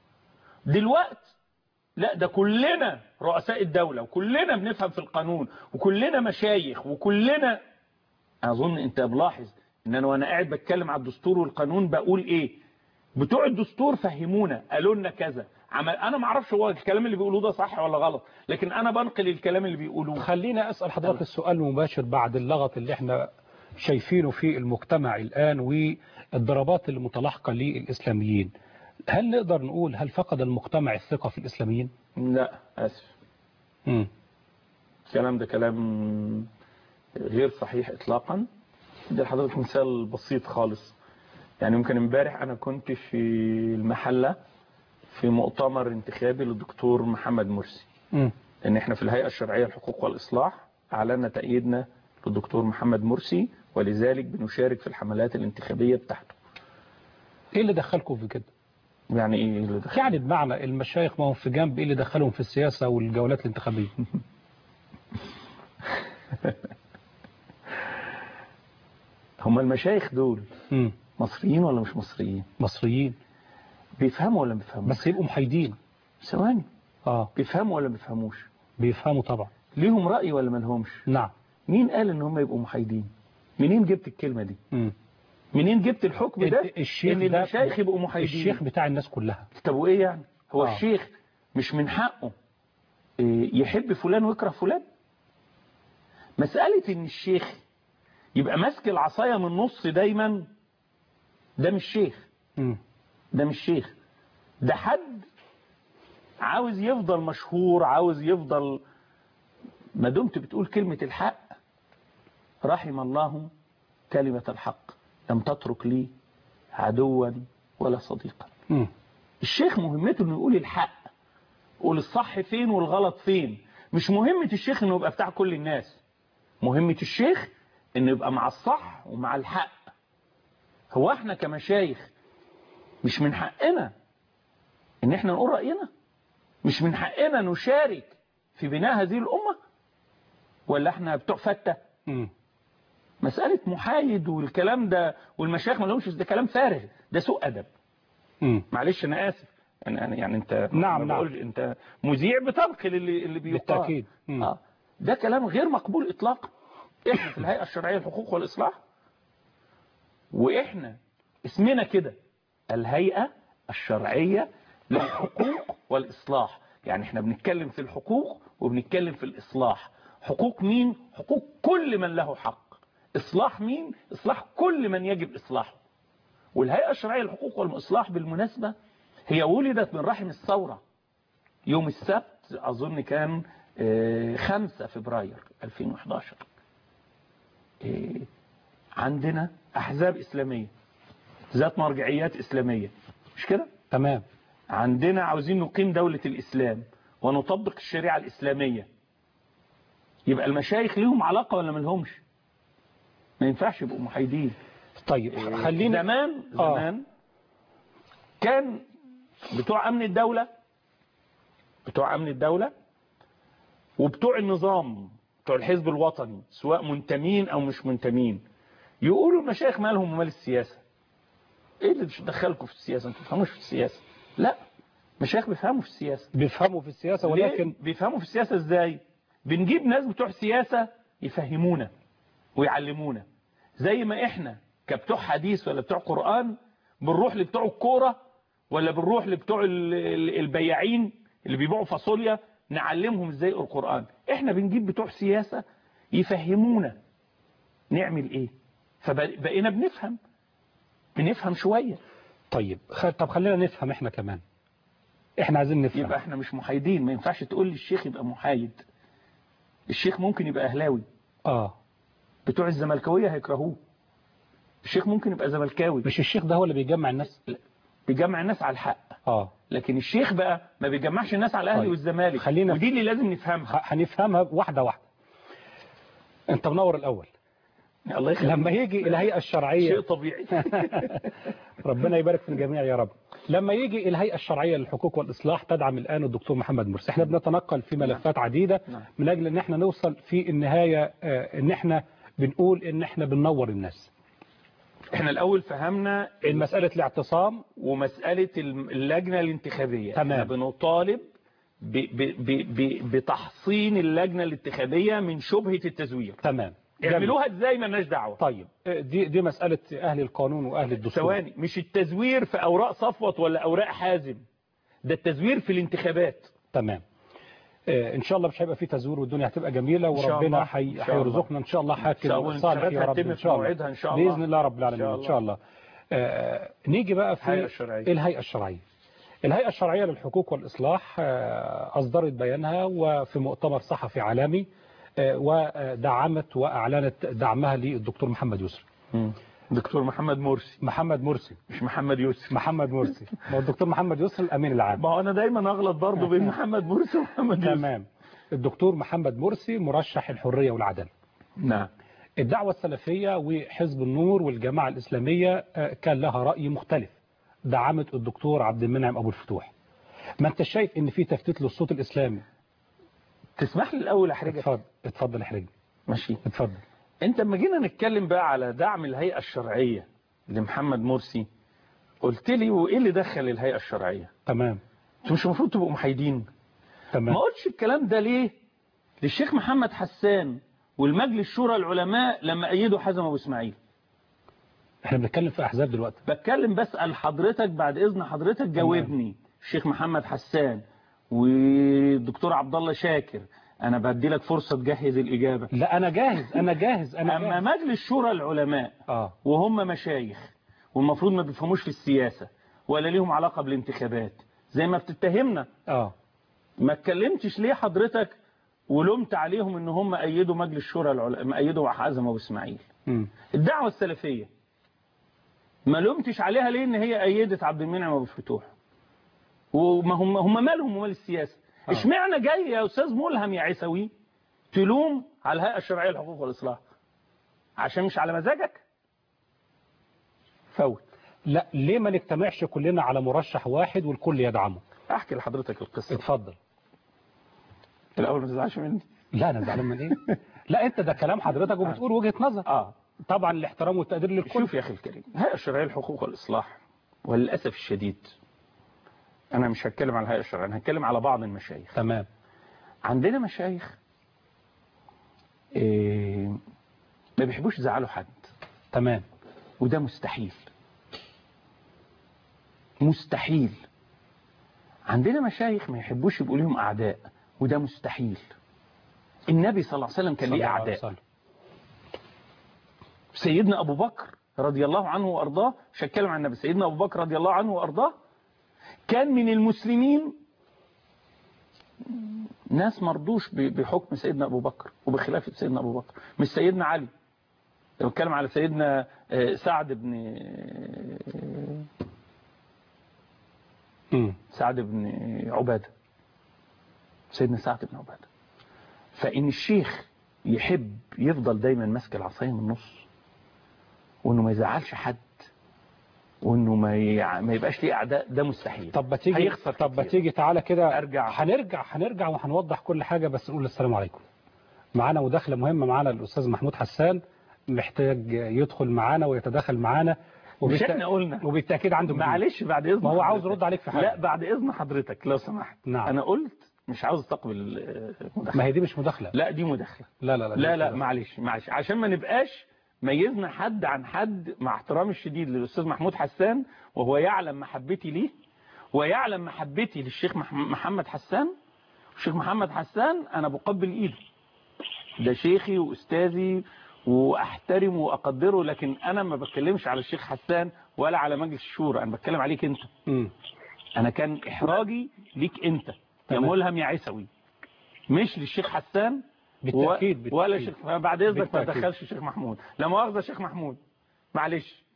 دلوقت لا ده كلنا رؤساء الدولة وكلنا بنفهم في القانون وكلنا مشايخ وكلنا أظن أنت ملاحظ إن أنا وأنا قاعد بتكلم على الدستور والقانون بقول إيه بتوع الدستور فهمونا قالوا لنا كذا عمل أنا ما اعرفش هو الكلام اللي بيقولوه ده صح ولا غلط لكن أنا بنقل الكلام اللي بيقولوه خلينا أسأل حضرتك السؤال المباشر بعد اللغط اللي احنا شايفينه في المجتمع الآن والضربات المتلاحقة للإسلاميين هل نقدر نقول هل فقد المجتمع الثقة في الإسلاميين؟ لا آسف مم. الكلام ده كلام غير صحيح اطلاقا ادي لحضرتك مثال بسيط خالص يعني يمكن امبارح انا كنت في المحله في مؤتمر انتخابي للدكتور محمد مرسي مم. ان احنا في الهيئه الشرعيه للحقوق والاصلاح اعلنا تأييدنا للدكتور محمد مرسي ولذلك بنشارك في الحملات الانتخابيه بتاعته ايه اللي دخلكم في كده؟ يعني ايه اللي دخل يعني بمعنى المشايخ ما هم في جنب ايه اللي دخلهم في السياسة والجولات الانتخابية؟ هم المشايخ دول مم. مصريين ولا مش مصريين مصريين بيفهموا ولا ما بيفهموش بس يبقوا محايدين ثواني اه بيفهموا ولا ما بيفهموش بيفهموا طبعا ليهم رأي ولا ما لهمش نعم مين قال ان هم يبقوا محايدين منين جبت الكلمة دي مم. منين جبت الحكم ده الشيخ ان ده- المشايخ يبقوا محايدين الشيخ بتاع الناس كلها طب وايه يعني هو آه. الشيخ مش من حقه إيه، يحب فلان ويكره فلان مسألة ان الشيخ يبقى ماسك العصاية من النص دايما ده مش شيخ مم. ده مش شيخ ده حد عاوز يفضل مشهور عاوز يفضل ما دمت بتقول كلمة الحق رحم الله كلمة الحق لم تترك لي عدوا ولا صديقا مم. الشيخ مهمته انه يقول الحق يقول الصح فين والغلط فين مش مهمة الشيخ انه يبقى بتاع كل الناس مهمة الشيخ انه يبقى مع الصح ومع الحق هو احنا كمشايخ مش من حقنا ان احنا نقول رأينا مش من حقنا نشارك في بناء هذه الأمة ولا احنا بتوع فتة مم. مسألة محايد والكلام ده والمشايخ ما لهمش ده كلام فارغ ده سوء أدب مم. معلش أنا آسف يعني أنا يعني أنت نعم، ما نعم. بقولش أنت مذيع بتنقل اللي اللي بيقال بالتأكيد مم. آه. ده كلام غير مقبول إطلاقا إحنا في الهيئة الشرعية للحقوق والإصلاح وإحنا اسمنا كده الهيئة الشرعية للحقوق والإصلاح يعني إحنا بنتكلم في الحقوق وبنتكلم في الإصلاح حقوق مين؟ حقوق كل من له حق إصلاح مين؟ إصلاح كل من يجب إصلاحه والهيئة الشرعية للحقوق والإصلاح بالمناسبة هي ولدت من رحم الثورة يوم السبت أظن كان آه، 5 فبراير 2011 آه، عندنا أحزاب إسلامية ذات مرجعيات إسلامية مش كده؟ تمام عندنا عاوزين نقيم دولة الإسلام ونطبق الشريعة الإسلامية يبقى المشايخ ليهم علاقة ولا ملهمش ما ينفعش يبقوا محايدين طيب خلينا زمان آه. زمان كان بتوع أمن الدولة بتوع امن الدولة وبتوع النظام بتوع الحزب الوطني سواء منتمين او مش منتمين يقولوا المشايخ مالهم ومال السياسة ايه اللي دخلكم في السياسة انتوا بتفهموش في السياسة لا مشايخ بيفهموا في السياسة بيفهموا في السياسة ولكن ولكن بيفهموا في السياسة ازاي بنجيب ناس بتوع سياسة يفهمونا ويعلمونا زي ما احنا كبتوع حديث ولا بتوع قرآن بنروح لبتوع الكورة ولا بنروح لبتوع ال- ال- البياعين اللي بيبيعوا فاصوليا نعلمهم ازاي يقروا القرآن احنا بنجيب بتوع سياسة يفهمونا نعمل ايه فبقينا بنفهم بنفهم شوية طيب خ... طب خلينا نفهم احنا كمان احنا عايزين نفهم يبقى احنا مش محايدين ما ينفعش تقول لي الشيخ يبقى محايد الشيخ ممكن يبقى اهلاوي اه بتوع الزملكاويه هيكرهوه الشيخ ممكن يبقى زملكاوي مش الشيخ ده هو اللي بيجمع الناس بيجمع الناس على الحق اه لكن الشيخ بقى ما بيجمعش الناس على الاهلي طيب. والزمالك خلينا- ودي اللي لازم نفهمها ه- هنفهمها واحدة واحدة انت منور الاول الله يخليك لما يجي الهيئة شيء الشرعية طبيعي ربنا يبارك في الجميع يا رب لما يجي الهيئة الشرعية للحقوق والإصلاح تدعم الآن الدكتور محمد مرسي احنا بنتنقل في ملفات عديدة نعم. من أجل ان احنا نوصل في النهاية آه، ان احنا بنقول ان احنا بننور الناس احنا الاول فهمنا مسألة الاعتصام ومسألة اللجنة الانتخابية تمام. احنا بنطالب ب ب ب ب بتحصين اللجنة الانتخابية من شبهة التزوير تمام جميل. يعملوها ازاي مالناش دعوة طيب آه، دي دي مسألة أهل القانون وأهل الدستور ثواني مش التزوير في اوراق صفوت ولا اوراق حازم ده التزوير في الانتخابات تمام آه، ان شاء الله مش هيبقى في تزوير والدنيا هتبقى جميله شاء وربنا الله. حي- إن شاء الله. هيرزقنا ان شاء الله إن شاء حاكم الله صالح يا الانتخابات رب هتتم ان في شاء الله موعدها إن شاء الله. باذن الله رب العالمين إن شاء ان الله. شاء الله آه، نيجي بقى في الهيئة الشرعية. الهيئه الشرعيه الهيئه الشرعيه للحقوق والاصلاح آه، اصدرت بيانها وفي مؤتمر صحفي عالمي آه، ودعمت واعلنت دعمها للدكتور محمد يسري دكتور محمد مرسي محمد مرسي مش محمد يوسف محمد مرسي هو الدكتور محمد يسري الامين العام ما هو انا دايما اغلط برضه بين محمد مرسي ومحمد يوسف تمام الدكتور محمد مرسي مرشح الحريه والعداله نعم الدعوة السلفية وحزب النور والجماعة الإسلامية آه، كان لها رأي مختلف دعمت الدكتور عبد المنعم أبو الفتوح ما أنت شايف إن في تفتيت للصوت الإسلامي تسمح لي الاول احرجك اتفضل اتفضل احرجني ماشي اتفضل انت لما جينا نتكلم بقى على دعم الهيئة الشرعية لمحمد مرسي قلت لي وايه اللي دخل الهيئة الشرعية تمام انتوا مش المفروض تبقوا محايدين ما تمام قلتش الكلام ده ليه للشيخ محمد حسان والمجلس شورى العلماء لما ايدوا حازم ابو اسماعيل احنا بنتكلم في أحزاب دلوقتي بتكلم بسأل حضرتك بعد اذن حضرتك جاوبني الشيخ محمد حسان والدكتور عبد الله شاكر انا بدي لك فرصة تجهز الاجابة لا أنا جاهز أنا جاهز أنا اما جاهز مجلس شورى العلماء آه وهم مشايخ والمفروض ما بيفهموش في السياسة ولا ليهم علاقة بالانتخابات زي ما بتتهمنا آه ما اتكلمتش ليه حضرتك ولمت عليهم ان هم ايدوا مجلس شورى العلماء ايدوا حازم ابو اسماعيل مم. الدعوة السلفية ما لومتش عليها ليه ان هي ايدت عبد المنعم ابو الفتوح وما هم هم مالهم ومال السياسة آه. اشمعنى جاي يا استاذ ملهم يا عيسوي تلوم على الهيئة الشرعية للحقوق والإصلاح عشان مش على مزاجك فوت لا ليه ما نجتمعش كلنا على مرشح واحد والكل يدعمه احكي لحضرتك القصة اتفضل الاول ما تزعلش مني لا أنا زعلان من إيه لا أنت ده كلام حضرتك وبتقول وجهة نظر اه طبعا الاحترام والتقدير للكل شوف يا اخي الكريم الهيئة الشرعية للحقوق والإصلاح وللأسف الشديد أنا مش هتكلم على الهيئة الشرعية أنا هتكلم على بعض المشايخ تمام عندنا مشايخ إيه ما بيحبوش يزعلوا حد تمام وده مستحيل مستحيل عندنا مشايخ ما يحبوش يبقوا لهم أعداء وده مستحيل النبي صلى الله عليه وسلم كان صلى ليه الله عليه أعداء وسلم. سيدنا أبو بكر رضي الله عنه وأرضاه مش هتكلم عن النبي سيدنا أبو بكر رضي الله عنه وأرضاه كان من المسلمين ناس مرضوش ب- بحكم سيدنا أبو بكر وبخلافة سيدنا أبو بكر مش سيدنا علي لو بتكلم على سيدنا آه، سعد بن مم. سعد بن عبادة سيدنا سعد بن عبادة فإن الشيخ يحب يفضل دايما ماسك العصاية من النص وإنه ما يزعلش حد وانه ما يع- ما يبقاش ليه اعداء ده مستحيل طب ما تيجي هيخسر طب ما كتير. تيجي تعالى كده أرجع. هنرجع هنرجع وهنوضح كل حاجة بس نقول السلام عليكم معانا مداخلة مهمة معانا الأستاذ محمود حسان محتاج يدخل معانا ويتداخل معانا مش احنا قلنا وبالتأكيد عنده جديد. معلش بعد اذن ما هو عاوز حضرتك. يرد عليك في حاجة. لا بعد اذن حضرتك لو سمحت نعم. انا قلت مش عاوز استقبل آه، مداخله ما هي دي مش مداخلة لا دي مداخله لا لا لا لا لا مش معلش معلش عشان ما نبقاش ميزنا حد عن حد مع احترامي الشديد للاستاذ محمود حسان وهو يعلم محبتي ليه ويعلم محبتي للشيخ مح- محمد حسان الشيخ محمد حسان انا بقبل ايده ده شيخي واستاذي واحترمه واقدره لكن انا ما بتكلمش على الشيخ حسان ولا على مجلس الشورى انا بتكلم عليك انت مم. انا كان احراجي ليك انت يا تمام. ملهم يا عيسوي مش للشيخ حسان بالتأكيد و... ولا بالتأكيد. شيخ بعد اذنك ما بالتأكيد. تدخلش الشيخ محمود لا مؤاخذه شيخ محمود معلش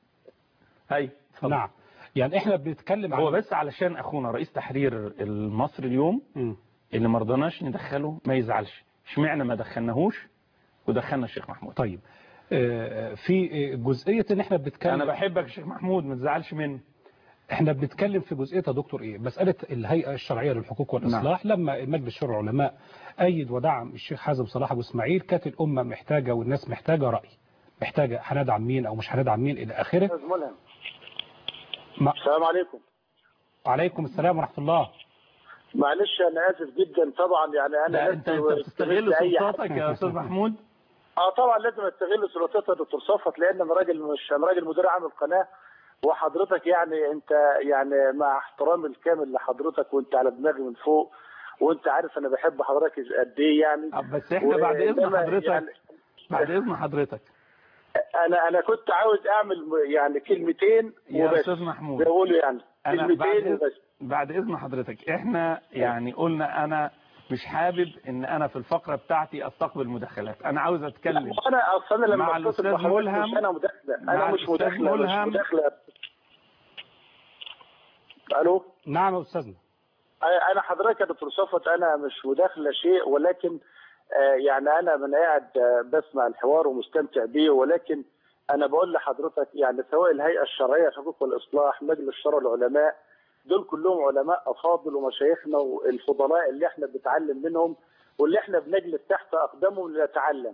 هاي اتفضل. نعم يعني احنا بنتكلم هو عن بس علشان اخونا رئيس تحرير المصري اليوم مم. اللي ما رضناش ندخله ما يزعلش اشمعنى ما دخلناهوش ودخلنا الشيخ محمود طيب آه، في آه، جزئية ان احنا بنتكلم انا بحبك يا شيخ محمود ما تزعلش مني احنا بنتكلم في جزئيه يا دكتور ايه مساله الهيئه الشرعيه للحقوق والاصلاح نعم. لما مجلس شورى العلماء ايد ودعم الشيخ حازم صلاح ابو اسماعيل كانت الامه محتاجه والناس محتاجه راي محتاجه هندعم مين او مش هندعم مين الى اخره استاذ ملهم ما... السلام عليكم عليكم السلام ورحمه الله معلش انا اسف جدا طبعا يعني انا لا لست انت انت بتستغل استغل أي حد. سلطاتك يا استاذ محمود اه طبعا لازم استغل سلطات يا دكتور صفت لان انا راجل مش انا راجل مدير عام القناه وحضرتك يعني انت يعني مع احترامي الكامل لحضرتك وانت على دماغي من فوق وانت عارف انا بحب حضرتك قد ايه يعني آه، بس احنا بعد اذن وإنما حضرتك يعني بعد اذن حضرتك انا انا كنت عاوز اعمل م- يعني كلمتين يا وبس استاذ محمود بقولوا يعني انا بعد كلمتين إذن, وبس بعد اذن حضرتك احنا يعني قلنا انا مش حابب ان انا في الفقره بتاعتي استقبل مداخلات انا عاوز اتكلم انا اصلا لما مع اتصل الأستاذ بحضرتك ملهم- مش انا مداخله مع انا مش الأستاذ مداخله مش ملهم. مداخله الو نعم يا استاذنا انا حضرتك يا دكتور صفوت انا مش مداخله شيء ولكن آه، يعني انا من قاعد آه، بسمع الحوار ومستمتع بيه ولكن انا بقول لحضرتك يعني سواء الهيئه الشرعيه للحقوق والاصلاح مجلس شورى العلماء دول كلهم علماء افاضل ومشايخنا والفضلاء اللي احنا بنتعلم منهم واللي احنا بنجلس تحت اقدامهم لنتعلم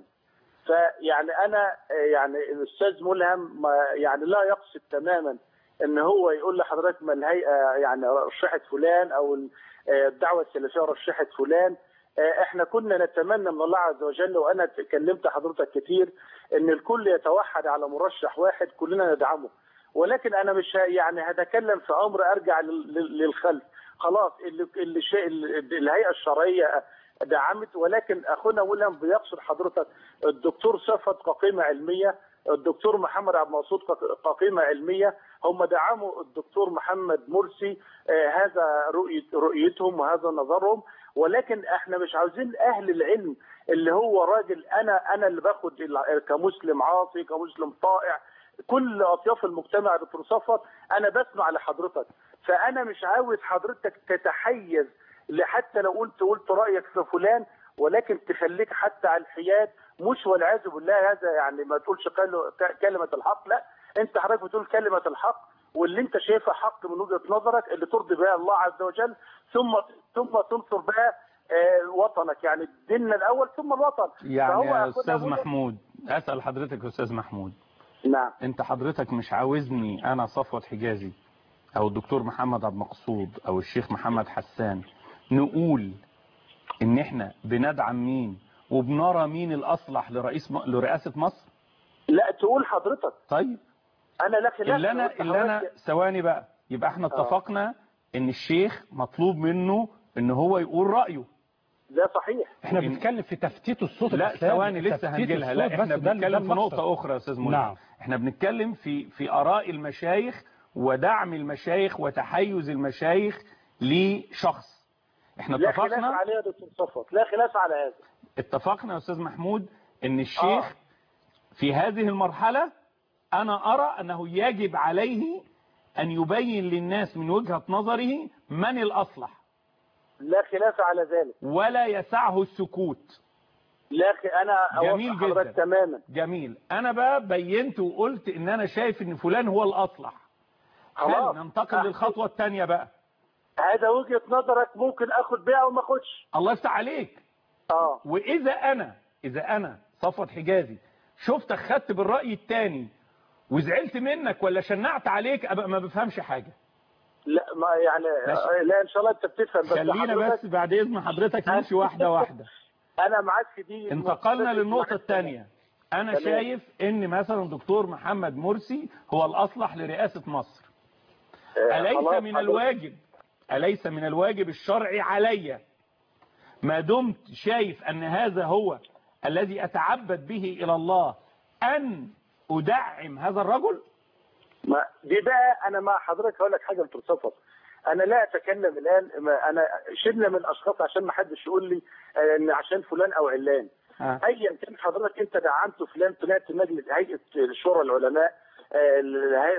فيعني انا آه، يعني الاستاذ ملهم ما يعني لا يقصد تماما ان هو يقول لحضرتك ما الهيئه يعني رشحت فلان او ال- آه، الدعوه السلفيه رشحت فلان آه، احنا كنا نتمنى من الله عز وجل وانا كلمت حضرتك كتير ان الكل يتوحد على مرشح واحد كلنا ندعمه ولكن انا مش ه- يعني هتكلم في امر ارجع لل- لل- للخلف خلاص اللي اللي شيء اللي- الهيئه الشرعيه دعمت ولكن اخونا ويليام بيقصد حضرتك الدكتور صفت كقيمه علميه الدكتور محمد عبد المقصود كق- كقيمه علميه هم دعموا الدكتور محمد مرسي آه، هذا رؤيه رؤيتهم وهذا نظرهم ولكن احنا مش عاوزين اهل العلم اللي هو راجل انا انا اللي باخد ال- كمسلم عاصي كمسلم طائع كل اطياف المجتمع يا دكتور صفوت انا بسمع لحضرتك فانا مش عاوز حضرتك تتحيز حتى لو قلت قلت رايك في فلان ولكن تخليك حتى على الحياد مش والعياذ بالله هذا يعني ما تقولش قال- ك- كلمه الحق لا انت حضرتك بتقول كلمه الحق واللي انت شايفها حق من وجهه نظرك اللي ترضي بها الله عز وجل ثم ثم تنصر بها آه، وطنك يعني ديننا الاول ثم الوطن يعني فهو يا أخونا استاذ ملهم- محمود اسال حضرتك يا استاذ محمود نعم انت حضرتك مش عاوزني انا صفوت حجازي او الدكتور محمد عبد المقصود او الشيخ محمد حسان نقول ان احنا بندعم مين وبنرى مين الاصلح لرئيس م... لرئاسة مصر لا تقول حضرتك طيب انا لا خلاف اللي انا قلت اللي انا حضرتك- ثواني بقى يبقى احنا آه. اتفقنا ان الشيخ مطلوب منه ان هو يقول رأيه ده صحيح احنا إن- بنتكلم في تفتيت الصوت لا الإسلامي. ثواني لسه تفتيت هنجيلها لا الصوت احنا بس ده- ده بنتكلم في المقصد. نقطة أخرى يا أستاذ منى نعم. احنا بنتكلم في في آراء المشايخ ودعم المشايخ وتحيز المشايخ لشخص احنا لا خلاف اتفقنا عليه يا دكتور صفوت لا خلاف على هذا اتفقنا يا أستاذ محمود ان الشيخ في هذه المرحلة أنا أرى أنه يجب عليه أن يبين للناس من وجهة نظره من الأصلح لا خلاف على ذلك ولا يسعه السكوت لا خ... انا جميل أوافق حضرتك جدا. تماما جميل أنا بقى بينت وقلت إن أنا شايف إن فلان هو الأصلح خلاص حلو ننتقل للخطوة الثانية بقى هذا وجهة نظرك ممكن اخد بيها وما اخدش الله يفتح عليك اه وإذا أنا إذا أنا صفوت حجازي شفتك خدت بالرأي الثاني وزعلت منك ولا شنعت عليك أبقى ما بفهمش حاجة لا ما يعني ماشي. لا ان شاء الله انت بتفهم بس خلينا حضرتك- بس بعد إذن حضرتك نمشي واحدة واحدة انا معاك في دي انتقلنا للنقطة الثانية أنا تمام. شايف إن مثلا دكتور محمد مرسي هو الأصلح لرئاسة مصر آه، أليس خلاص من حضرتك. الواجب أليس من الواجب الشرعي علي ما دمت شايف أن هذا هو الذي أتعبد به إلى الله أن أدعم هذا الرجل ما دي بقى انا مع حضرتك هقول لك حاجه دكتور صفوت انا لا اتكلم الان ما انا شلنا من الاشخاص عشان ما حدش يقول لي آه، ان عشان فلان او علان آه. ايا كان حضرتك انت دعمت فلان طلعت مجلس هيئه شورى العلماء آه، الهيئه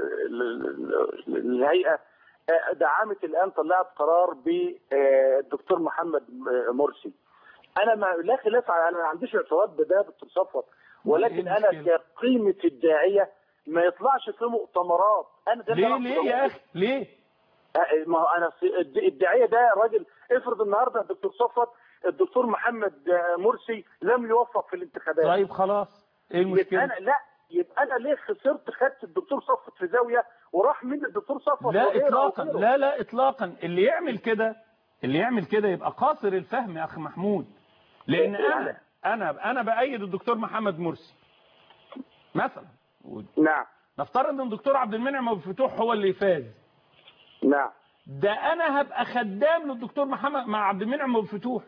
الهيئه آه، دعمت الان طلعت قرار بالدكتور محمد مرسي انا ما لا خلاف على- انا ما عنديش اعتراض بده دكتور صفوت ولكن إيه انا المشكلة؟ كقيمه الداعيه ما يطلعش في مؤتمرات انا ده اللي ليه أنا ليه أقصده. يا أخي ليه آه، ما هو انا في- الد- الداعيه ده راجل افرض النهارده الدكتور صفوت الدكتور محمد آه، مرسي لم يوفق في الانتخابات طيب خلاص إيه يبقى المشكلة انا لا يبقى انا ليه خسرت خدت الدكتور صفوت في زاويه وراح من الدكتور صفوت لا وغيره إطلاقا وغيره. لا لا إطلاقا اللي يعمل كده اللي يعمل كده يبقى قاصر الفهم يا أخي محمود لأن أنا أنا أنا بأيد الدكتور محمد مرسي مثلا نعم نفترض ان الدكتور عبد المنعم ابو الفتوح هو اللي فاز نعم ده انا هبقى خدام للدكتور محمد مع عبد المنعم ابو الفتوح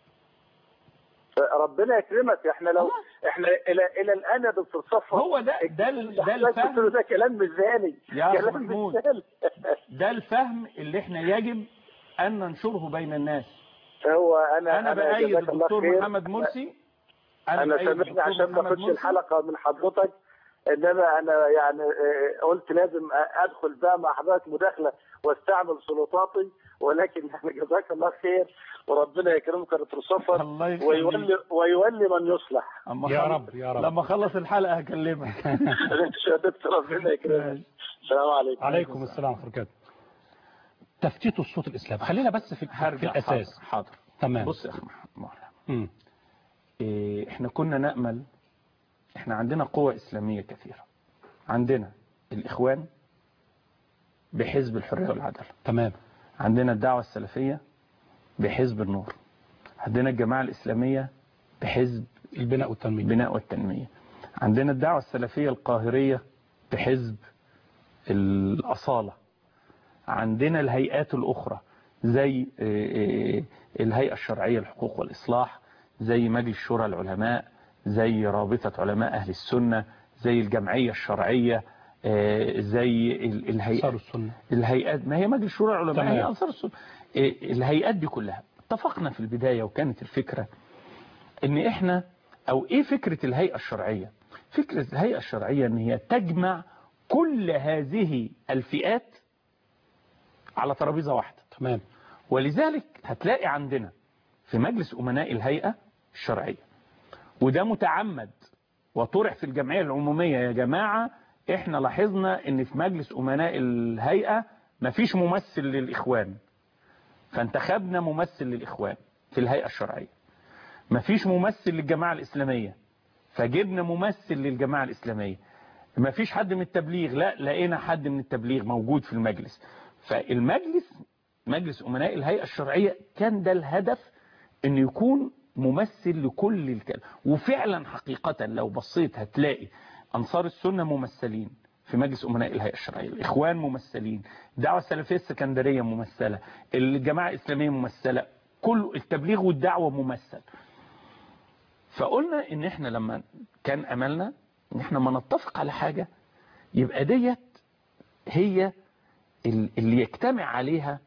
آه، ربنا يكرمك احنا لو خلاص. احنا الى الى الان يا دكتور صفوت هو ده ده ال- ده حضرتك قلت له الفهم ده كلام ميزاني يا أخي كلام محمود. ميزاني. ده الفهم اللي احنا يجب ان ننشره بين الناس هو انا انا بأيد جزاك الله الدكتور خير. محمد مرسي انا بأيد سامحني الدكتور عشان ما محمد اخدش مرسي. الحلقه من حضرتك انما انا يعني آه، قلت لازم ادخل بقى مع حضرتك مداخله واستعمل سلطاتي ولكن يعني جزاك الله خير وربنا يكرمك يا دكتور صفر الله يخليك. ويولي ويولي من يصلح أما يا خلص- رب، يا رب. لما اخلص الحلقه هكلمك يا دكتور ربنا يكرمك السلام عليكم عليكم السلام ورحمه الله وبركاته تفتيت الصوت الاسلام خلينا بس في, في هرجع الاساس حاضر, حاضر. تمام بص يا اخي محمد مم. إيه، احنا كنا نأمل احنا عندنا قوة إسلامية كثيرة عندنا الإخوان بحزب الحرية والعدالة تمام عندنا الدعوة السلفية بحزب النور عندنا الجماعة الإسلامية بحزب البناء والتنميه البناء والتنمية عندنا الدعوة السلفية القاهرية بحزب الأصالة عندنا الهيئات الأخرى زي آه، آه، الهيئة الشرعية للحقوق والإصلاح زي مجلس شورى العلماء زي رابطة علماء أهل السنة زي الجمعية الشرعية آه، زي ال- الهيئات صاروا السنه الهيئات ما هي مجلس شورى العلماء تمام. هي أنصار السنة إيه، الهيئات دي كلها اتفقنا في البداية وكانت الفكرة ان احنا او ايه فكرة الهيئة الشرعية فكرة الهيئة الشرعية ان هي تجمع كل هذه الفئات على ترابيزة واحدة تمام ولذلك هتلاقي عندنا في مجلس أمناء الهيئة الشرعية وده متعمد وطرح في الجمعية العمومية يا جماعة احنا لاحظنا ان في مجلس أمناء الهيئة مفيش ممثل للإخوان فانتخبنا ممثل للإخوان في الهيئة الشرعية مفيش ممثل للجماعة الإسلامية فجبنا ممثل للجماعة الإسلامية مفيش حد من التبليغ لا لقينا حد من التبليغ موجود في المجلس فالمجلس مجلس أمناء الهيئة الشرعية كان ده الهدف أن يكون ممثل لكل الكلام وفعلا حقيقة لو بصيت هتلاقي أنصار السنة ممثلين في مجلس أمناء الهيئة الشرعية الإخوان ممثلين الدعوة السلفية السكندرية ممثلة الجماعة الإسلامية ممثلة كل التبليغ والدعوة ممثل فقلنا ان احنا لما كان املنا ان احنا ما نتفق على حاجة يبقى ديت هي ال- اللي يجتمع عليها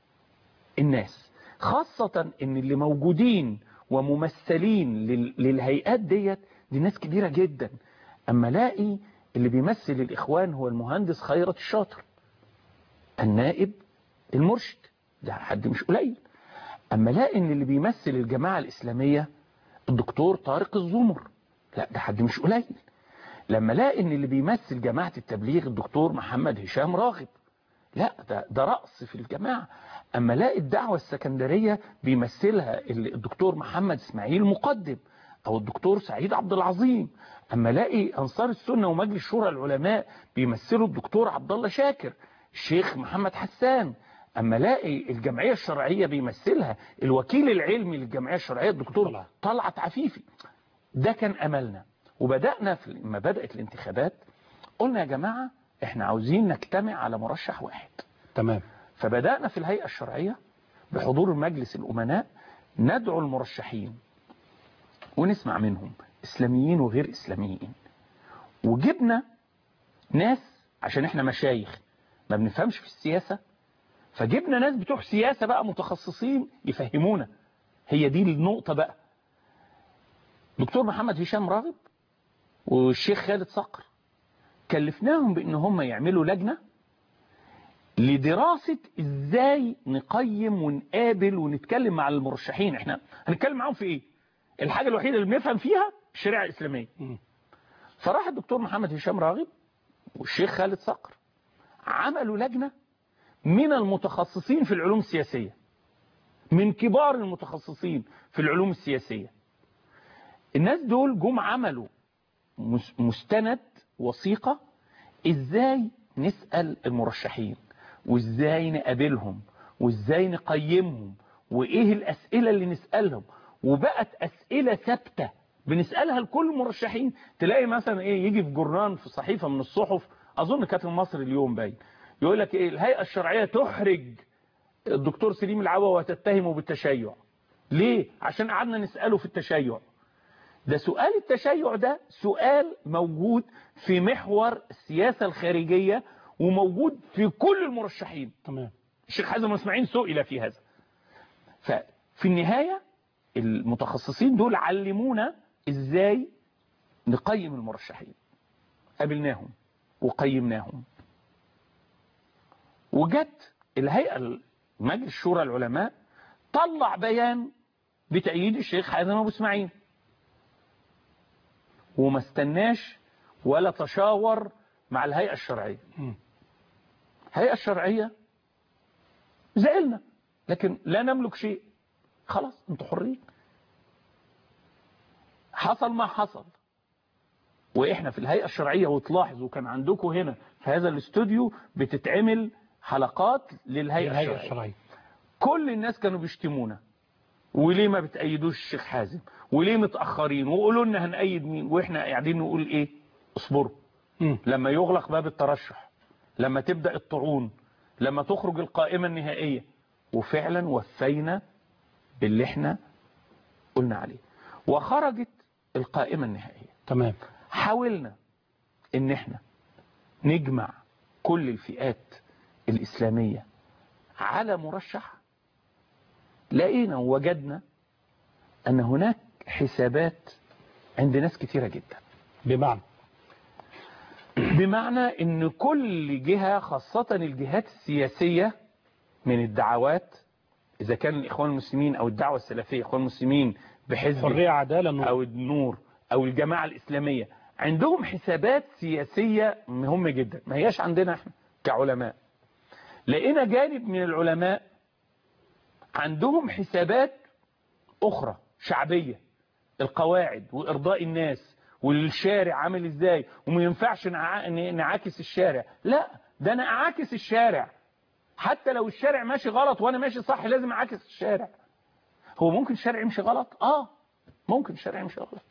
الناس خاصة ان اللي موجودين وممثلين لل- للهيئات ديت دي ناس كبيرة جدا اما الاقي اللي بيمثل الاخوان هو المهندس خيرت الشاطر النائب المرشد ده حد مش قليل اما الاقي ان اللي بيمثل الجماعة الاسلامية الدكتور طارق الزمر لا ده حد مش قليل لما لاقي ان اللي بيمثل جماعة التبليغ الدكتور محمد هشام راغب لا ده, ده رأس في الجماعة اما لاقي الدعوة السكندرية بيمثلها الدكتور محمد اسماعيل مقدم او الدكتور سعيد عبد العظيم اما لاقي انصار السنة ومجلس شورى العلماء بيمثلوا الدكتور عبد الله شاكر الشيخ محمد حسان اما الاقي الجمعيه الشرعيه بيمثلها الوكيل العلمي للجمعيه الشرعيه الدكتور طلعت عفيفي ده كان املنا وبدانا في لما بدات الانتخابات قلنا يا جماعه احنا عاوزين نجتمع على مرشح واحد تمام فبدانا في الهيئه الشرعيه بحضور مجلس الامناء ندعو المرشحين ونسمع منهم اسلاميين وغير اسلاميين وجبنا ناس عشان احنا مشايخ ما بنفهمش في السياسه فجبنا ناس بتوع سياسة بقى متخصصين يفهمونا هي دي النقطة بقى دكتور محمد هشام راغب والشيخ خالد صقر كلفناهم بان هم يعملوا لجنة لدراسة ازاي نقيم ونقابل ونتكلم مع المرشحين احنا هنتكلم معاهم في ايه الحاجة الوحيدة اللي بنفهم فيها الشريعة الاسلامية فراح الدكتور محمد هشام راغب والشيخ خالد صقر عملوا لجنة من المتخصصين في العلوم السياسية من كبار المتخصصين في العلوم السياسية الناس دول جم عملوا مستند وثيقة ازاي نسأل المرشحين وازاي نقابلهم وازاي نقيمهم وايه الاسئلة اللي نسألهم وبقت اسئلة ثابتة بنسألها لكل المرشحين تلاقي مثلا ايه يجي في جرنان في صحيفة من الصحف اظن كانت مصر اليوم باين يقول لك ايه الهيئة الشرعية تحرج الدكتور سليم العوا وتتهمه بالتشيع ليه عشان قعدنا نسأله في التشيع ده سؤال التشيع ده سؤال موجود في محور السياسة الخارجية وموجود في كل المرشحين تمام الشيخ حازم اسماعيل سئل في هذا ففي النهاية المتخصصين دول علمونا ازاي نقيم المرشحين قابلناهم وقيمناهم وجت الهيئة مجلس شورى العلماء طلع بيان بتأييد الشيخ حازم أبو اسماعيل وما استناش ولا تشاور مع الهيئة الشرعية الهيئة الشرعية زعلنا لكن لا نملك شيء خلاص انتوا حرين حصل ما حصل واحنا في الهيئة الشرعية وتلاحظوا كان عندكم هنا في هذا الاستوديو بتتعمل حلقات للهيئة الهيئة الشرعية الشرعية كل الناس كانوا بيشتمونا وليه ما بتأيدوش الشيخ حازم وليه متأخرين وقولوا لنا هنأيد مين واحنا قاعدين نقول ايه اصبروا مم. لما يغلق باب الترشح لما تبدأ الطعون لما تخرج القائمة النهائية وفعلا وفينا باللي احنا قلنا عليه وخرجت القائمة النهائية تمام حاولنا ان احنا نجمع كل الفئات الإسلامية على مرشح لقينا ووجدنا أن هناك حسابات عند ناس كثيرة جدا بمعنى بمعنى أن كل جهة خاصة الجهات السياسية من الدعوات إذا كان الإخوان المسلمين أو الدعوة السلفية إخوان المسلمين بحزب حرية عدالة نور أو النور أو الجماعة الإسلامية عندهم حسابات سياسية مهمة جدا ما هياش عندنا احنا كعلماء لقينا جانب من العلماء عندهم حسابات أخرى شعبية القواعد وإرضاء الناس والشارع عامل ازاي وما ينفعش نع- نعاكس الشارع لا ده انا اعاكس الشارع حتى لو الشارع ماشي غلط وانا ماشي صح لازم اعاكس الشارع هو ممكن الشارع يمشي غلط اه ممكن الشارع يمشي غلط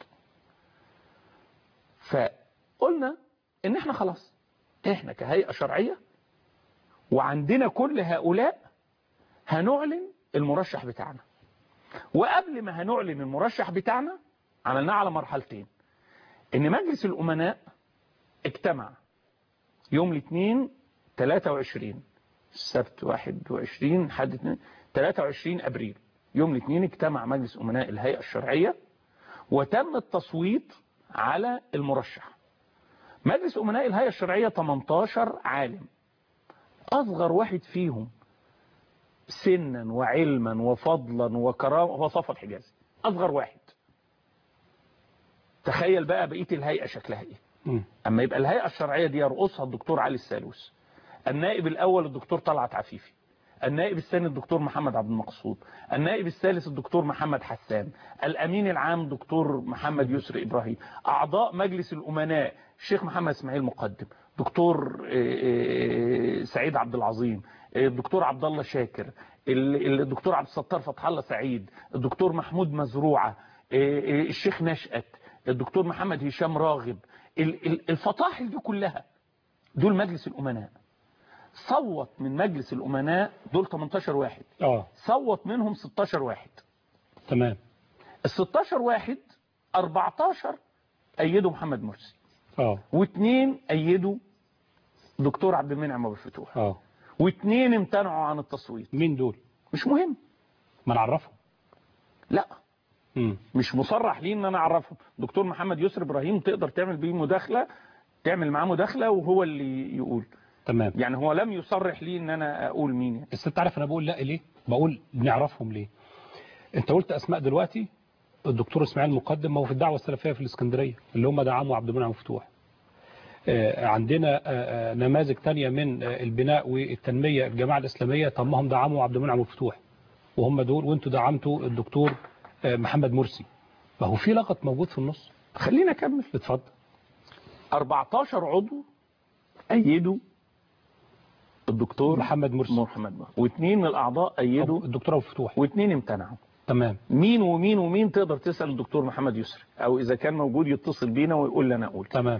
فقلنا ان احنا خلاص احنا كهيئة شرعية وعندنا كل هؤلاء هنعلن المرشح بتاعنا وقبل ما هنعلن المرشح بتاعنا عملناه على مرحلتين ان مجلس الامناء اجتمع يوم الاثنين 23 السبت 21 حد 2 23 ابريل يوم الاثنين اجتمع مجلس امناء الهيئة الشرعية وتم التصويت على المرشح مجلس امناء الهيئة الشرعية 18 عالم اصغر واحد فيهم سنا وعلما وفضلا وكرامة هو صفا الحجازي اصغر واحد تخيل بقى بقية الهيئة شكلها ايه مم. اما يبقى الهيئه الشرعيه دي يرقصها الدكتور علي السالوس النائب الاول الدكتور طلعت عفيفي النائب الثاني الدكتور محمد عبد المقصود النائب الثالث الدكتور محمد حسان الامين العام دكتور محمد يسري ابراهيم اعضاء مجلس الامناء الشيخ محمد اسماعيل مقدم دكتور آه، آه، سعيد عبد العظيم آه، الدكتور عبد الله شاكر ال- الدكتور عبد الستار فتح الله سعيد الدكتور محمود مزروعه آه، آه، الشيخ نشأت الدكتور محمد هشام راغب ال- ال- الفطاحل دي كلها دول مجلس الامناء صوت من مجلس الامناء دول 18 واحد اه صوت منهم 16 واحد تمام ال 16 واحد 14 ايدوا محمد مرسي اه واثنين ايدوا دكتور عبد المنعم ابو الفتوح اه واثنين امتنعوا عن التصويت مين دول مش مهم ما نعرفهم لا مم. مش مصرح لي ان انا اعرفهم دكتور محمد يسر ابراهيم تقدر تعمل بيه مداخله تعمل معاه مداخله وهو اللي يقول تمام يعني هو لم يصرح لي ان انا اقول مين يعني. بس انت عارف انا بقول لا ليه بقول نعرفهم ليه انت قلت اسماء دلوقتي الدكتور اسماعيل مقدم ما هو في الدعوه السلفيه في الاسكندريه اللي هم دعموا عبد المنعم مفتوح آه، عندنا آه، آه، نماذج تانية من آه، البناء والتنميه الجماعه الاسلاميه طمهم دعموا عبد المنعم مفتوح وهم دول وانتوا دعمتوا الدكتور آه، محمد مرسي ما هو في لغط موجود في النص خلينا اكمل اتفضل 14 عضو ايدوا الدكتور محمد مرسي محمد مرسي واثنين من الاعضاء ايدوا الدكتور ابو فتوح واثنين امتنعوا تمام مين ومين ومين تقدر تسال الدكتور محمد يسري او اذا كان موجود يتصل بينا ويقول لنا اقول تمام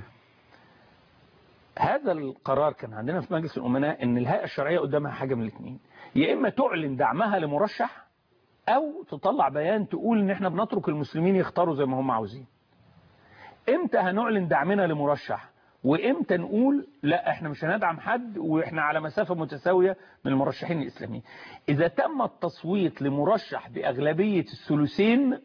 هذا القرار كان عندنا في مجلس الامناء ان الهيئه الشرعيه قدامها حاجه من الاثنين يا اما تعلن دعمها لمرشح او تطلع بيان تقول ان احنا بنترك المسلمين يختاروا زي ما هم عاوزين امتى هنعلن دعمنا لمرشح وامتى نقول لا احنا مش هندعم حد واحنا على مسافه متساويه من المرشحين الاسلاميين اذا تم التصويت لمرشح باغلبيه الثلثين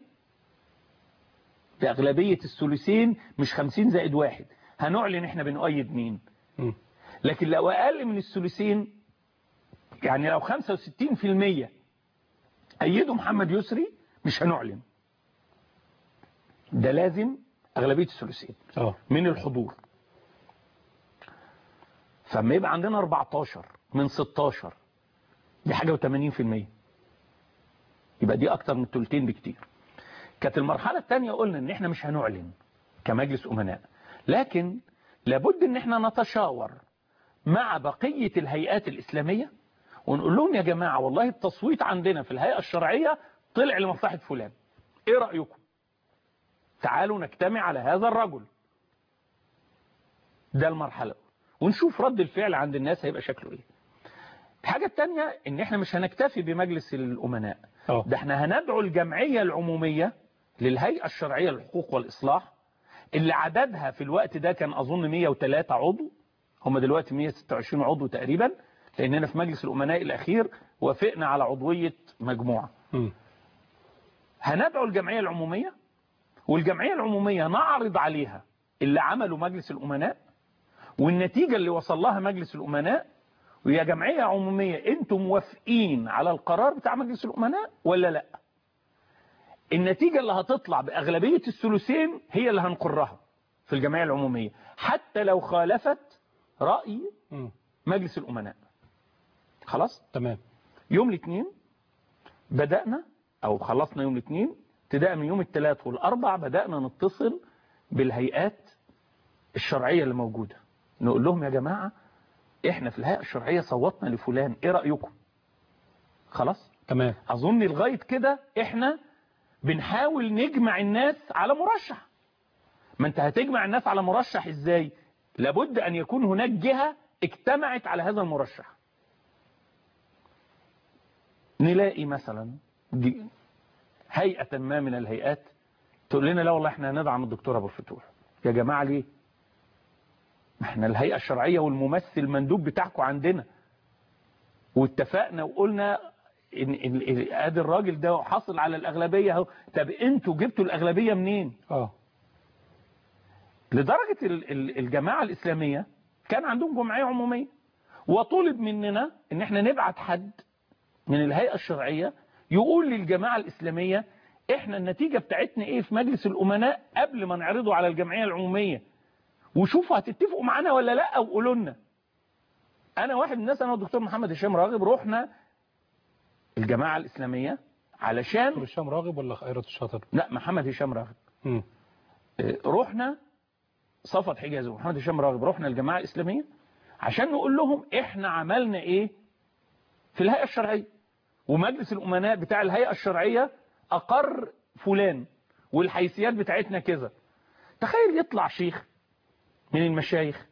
باغلبيه الثلثين مش 50 زائد واحد هنعلن احنا بنؤيد مين مم. لكن لو اقل من الثلثين يعني لو 65% ايدوا محمد يسري مش هنعلن ده لازم اغلبيه الثلثين اه من الحضور فما يبقى عندنا 14 من 16 دي حاجه و80% يبقى دي اكتر من الثلثين بكتير كانت المرحله الثانيه قلنا ان احنا مش هنعلن كمجلس امناء لكن لابد ان احنا نتشاور مع بقيه الهيئات الاسلاميه ونقول لهم يا جماعه والله التصويت عندنا في الهيئه الشرعيه طلع لمصلحه فلان ايه رايكم تعالوا نجتمع على هذا الرجل ده المرحلة الأولى. ونشوف رد الفعل عند الناس هيبقى شكله ايه الحاجة التانية ان احنا مش هنكتفي بمجلس الامناء اه ده احنا هندعو الجمعية العمومية للهيئة الشرعية للحقوق والإصلاح اللي عددها في الوقت ده كان أظن 103 عضو هم دلوقتي 126 عضو تقريبا لأننا في مجلس الأمناء الأخير وافقنا على عضوية مجموعة مم. هندعو الجمعية العمومية والجمعية العمومية نعرض عليها اللي عمله مجلس الأمناء والنتيجة اللي وصل لها مجلس الأمناء ويا جمعية عمومية انتم موافقين على القرار بتاع مجلس الأمناء ولا لا النتيجة اللي هتطلع بأغلبية الثلثين هي اللي هنقرها في الجمعية العمومية حتى لو خالفت رأي مم. مجلس الأمناء خلاص تمام يوم الاثنين بدأنا أو خلصنا يوم الاثنين ابتداء من يوم الثلاث والأربع بدأنا نتصل بالهيئات الشرعية اللي موجودة نقول لهم يا جماعة احنا في الهيئة الشرعية صوتنا لفلان ايه رأيكم خلاص تمام أظن لغاية كده احنا بنحاول نجمع الناس على مرشح ما انت هتجمع الناس على مرشح ازاي لابد ان يكون هناك جهة اجتمعت على هذا المرشح نلاقي مثلا دي هيئة ما من الهيئات تقول لنا لا والله احنا هندعم الدكتور ابو الفتوح يا جماعة ليه ما احنا الهيئة الشرعية والممثل مندوب بتاعكم عندنا واتفقنا وقلنا ان ان ان- ادي الراجل ده حاصل على الاغلبيه اهو طب انتوا جبتوا الاغلبيه منين اه لدرجه ال- ال- الجماعه الاسلاميه كان عندهم جمعيه عموميه وطلب مننا ان احنا نبعت حد من الهيئه الشرعيه يقول للجماعه الاسلاميه احنا النتيجه بتاعتنا ايه في مجلس الامناء قبل ما نعرضه على الجمعيه العموميه وشوفوا هتتفقوا معانا ولا لا وقولوا لنا انا واحد من الناس انا والدكتور محمد هشام راغب رحنا الجماعه الاسلاميه علشان دكتور هشام راغب ولا خيرت الشاطر لا محمد هشام راغب مم. آه، رحنا صفت حجاز ومحمد هشام راغب رحنا الجماعه الاسلاميه عشان نقول لهم احنا عملنا ايه في الهيئه الشرعيه ومجلس الامناء بتاع الهيئه الشرعيه اقر فلان والحيثيات بتاعتنا كذا تخيل يطلع شيخ من المشايخ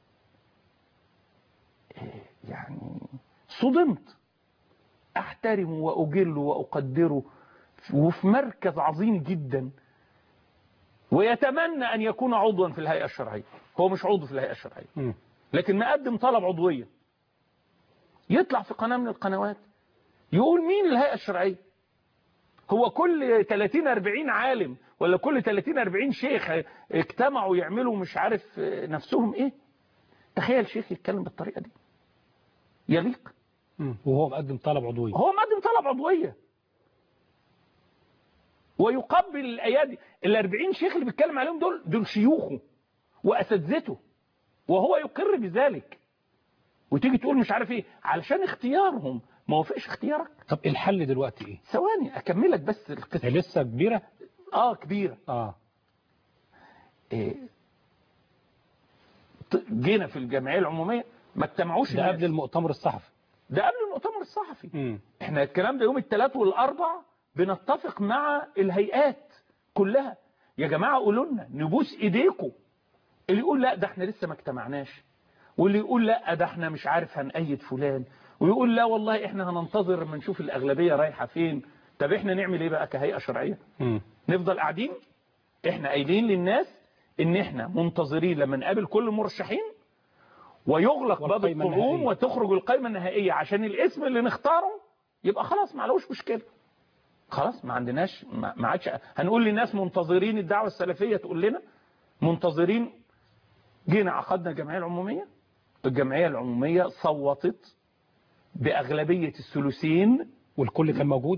إيه يعني صدمت احترمه واجله واقدره وفي مركز عظيم جدا ويتمنى ان يكون عضوا في الهيئه الشرعيه هو مش عضو في الهيئه الشرعيه مم. لكن مقدم طلب عضويه يطلع في قناه من القنوات يقول مين الهيئه الشرعيه هو كل 30 40 عالم ولا كل 30 40 شيخ اجتمعوا يعملوا مش عارف نفسهم ايه تخيل شيخ يتكلم بالطريقه دي يليق مم. وهو مقدم طلب عضوية هو مقدم طلب عضويه ويقبل الايادي ال 40 شيخ اللي بيتكلم عليهم دول دول شيوخه واساتذته وهو يقر بذلك وتيجي تقول مش عارف ايه علشان اختيارهم ما وافقش اختيارك طب الحل دلوقتي ايه ثواني اكملك بس القصه هي لسه كبيرة اه كبيره اه إيه ط- جينا في الجمعيه العموميه ما اجتمعوش ده الناس. قبل المؤتمر الصحفي ده قبل المؤتمر الصحفي مم. احنا الكلام ده يوم الثلاث والاربع بنتفق مع الهيئات كلها يا جماعه قولوا لنا نبوس ايديكم اللي يقول لا ده احنا لسه ما اجتمعناش واللي يقول لا ده احنا مش عارف هنأيد فلان ويقول لا والله احنا هننتظر اما نشوف الاغلبيه رايحه فين طب احنا نعمل ايه بقى كهيئه شرعيه مم. نفضل قاعدين احنا قايلين للناس ان احنا منتظرين لما نقابل كل المرشحين ويغلق باب والقايمة الطعوم النهائية. وتخرج القائمه النهائيه عشان الاسم اللي نختاره يبقى خلاص ما عليهوش مشكله خلاص ما عندناش ما ما عادش هنقول للناس منتظرين الدعوه السلفيه تقول لنا منتظرين جينا عقدنا الجمعيه العموميه الجمعيه العموميه صوتت باغلبيه الثلثين والكل كان موجود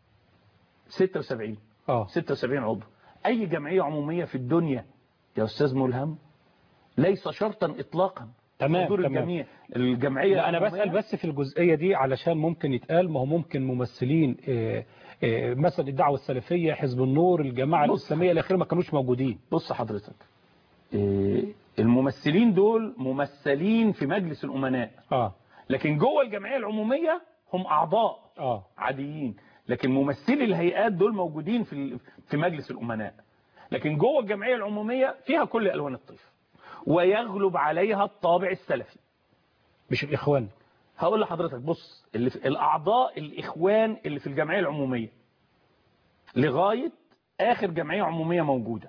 76 اه 76 عضو أي جمعية عمومية في الدنيا يا أستاذ ملهم ليس شرطا إطلاقا تمام حضور تمام الجميع الجمعية لا انا العمومية- بسأل بس في الجزئية دي علشان ممكن يتقال ما هو ممكن ممثلين آه، آه، مثلا الدعوة السلفية حزب النور الجماعة بص. الإسلامية الأخير ما كانوش موجودين بص حضرتك إيه، الممثلين دول ممثلين في مجلس الأمناء اه لكن جوه الجمعية العمومية هم أعضاء اه عاديين لكن ممثلي الهيئات دول موجودين في ال- في مجلس الأمناء لكن جوه الجمعية العمومية فيها كل ألوان الطيف ويغلب عليها الطابع السلفي مش الإخوان هقول لحضرتك بص اللي في الاعضاء الاخوان اللي في الجمعيه العموميه لغايه اخر جمعيه عموميه موجوده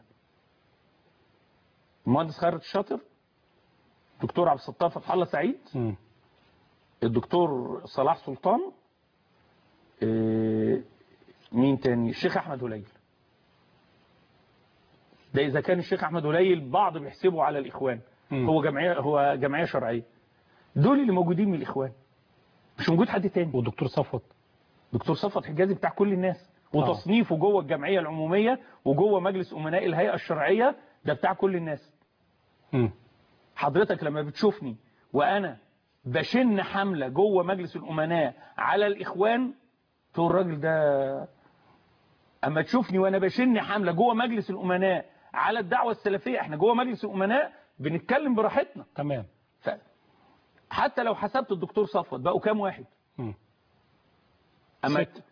المهندس خيرت الشاطر دكتور عبد الستار فتح الله سعيد مم. الدكتور صلاح سلطان إيه، مين تاني الشيخ احمد هليل ده اذا كان الشيخ احمد هليل بعض بيحسبه على الاخوان مم. هو جمعيه هو جمعيه شرعيه دول اللي موجودين من الاخوان مش موجود حد تاني والدكتور صفوت دكتور صفوت حجازي بتاع كل الناس وتصنيفه جوه الجمعيه العموميه وجوه مجلس امناء الهيئه الشرعيه ده بتاع كل الناس مم. حضرتك لما بتشوفني وانا بشن حمله جوه مجلس الامناء على الاخوان تقول الراجل ده اما تشوفني وانا بشن حمله جوه مجلس الامناء على الدعوه السلفيه احنا جوه مجلس الامناء بنتكلم براحتنا تمام ف... حتى لو حسبت الدكتور صفوت بقوا كام واحد مم. اما ستة.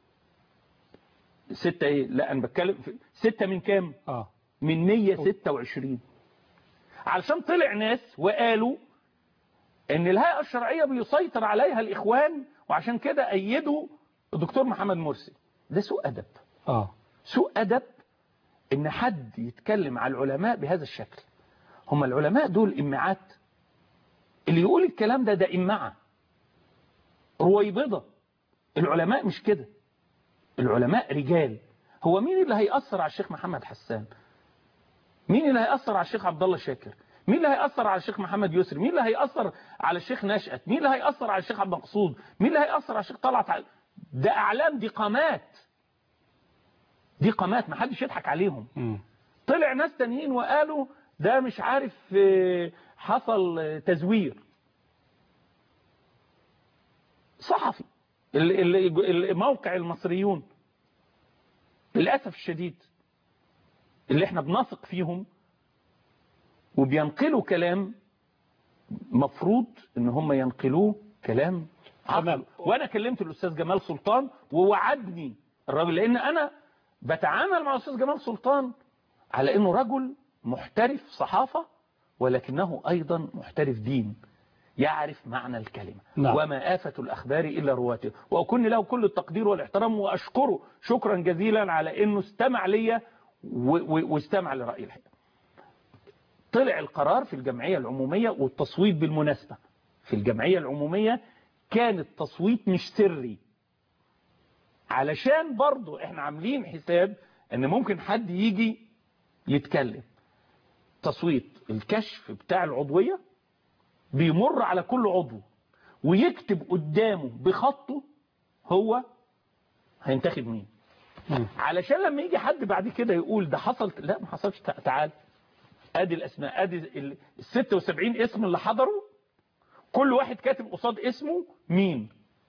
ستة ايه لا انا بتكلم في... ستة من كام اه من 126 علشان طلع ناس وقالوا ان الهيئة الشرعية بيسيطر عليها الاخوان وعشان كده ايدوا الدكتور محمد مرسي ده سوء ادب اه سوء ادب ان حد يتكلم على العلماء بهذا الشكل هم العلماء دول امعات اللي يقول الكلام ده ده امعة رويبضة العلماء مش كده العلماء رجال هو مين اللي هيأثر على الشيخ محمد حسان مين اللي هيأثر على الشيخ عبد الله شاكر مين اللي هيأثر على الشيخ محمد يسري مين اللي هيأثر على الشيخ نشأت مين اللي هيأثر على الشيخ عبد المقصود مين اللي هيأثر على الشيخ طلعت ع- ده أعلام دي قامات دي قامات ما حدش يضحك عليهم مم. طلع ناس تانيين وقالوا ده مش عارف آه، حصل آه، تزوير صحفي ال- ال- ال- موقع المصريون للأسف الشديد اللي احنا بنثق فيهم وبينقلوا كلام مفروض ان هم ينقلوه كلام تمام. عقل. وانا كلمت الاستاذ جمال سلطان ووعدني الراجل لان انا بتعامل مع الاستاذ جمال سلطان على انه رجل محترف صحافة ولكنه ايضا محترف دين يعرف معنى الكلمة نعم. وما آفة الأخبار إلا رواته وأكون له كل التقدير والاحترام وأشكره شكرا جزيلا على أنه استمع لي و- و- واستمع لرأي الحقيقة طلع القرار في الجمعية العمومية والتصويت بالمناسبة في الجمعية العمومية كان التصويت مش سري علشان برضو احنا عاملين حساب ان ممكن حد يجي يتكلم تصويت الكشف بتاع العضوية بيمر على كل عضو ويكتب قدامه بخطه هو هينتخب مين مم. علشان لما يجي حد بعد كده يقول ده حصل لا ما حصلش تع- تعال ادي الاسماء ادي ال 76 اسم اللي حضروا كل واحد كاتب قصاد اسمه مين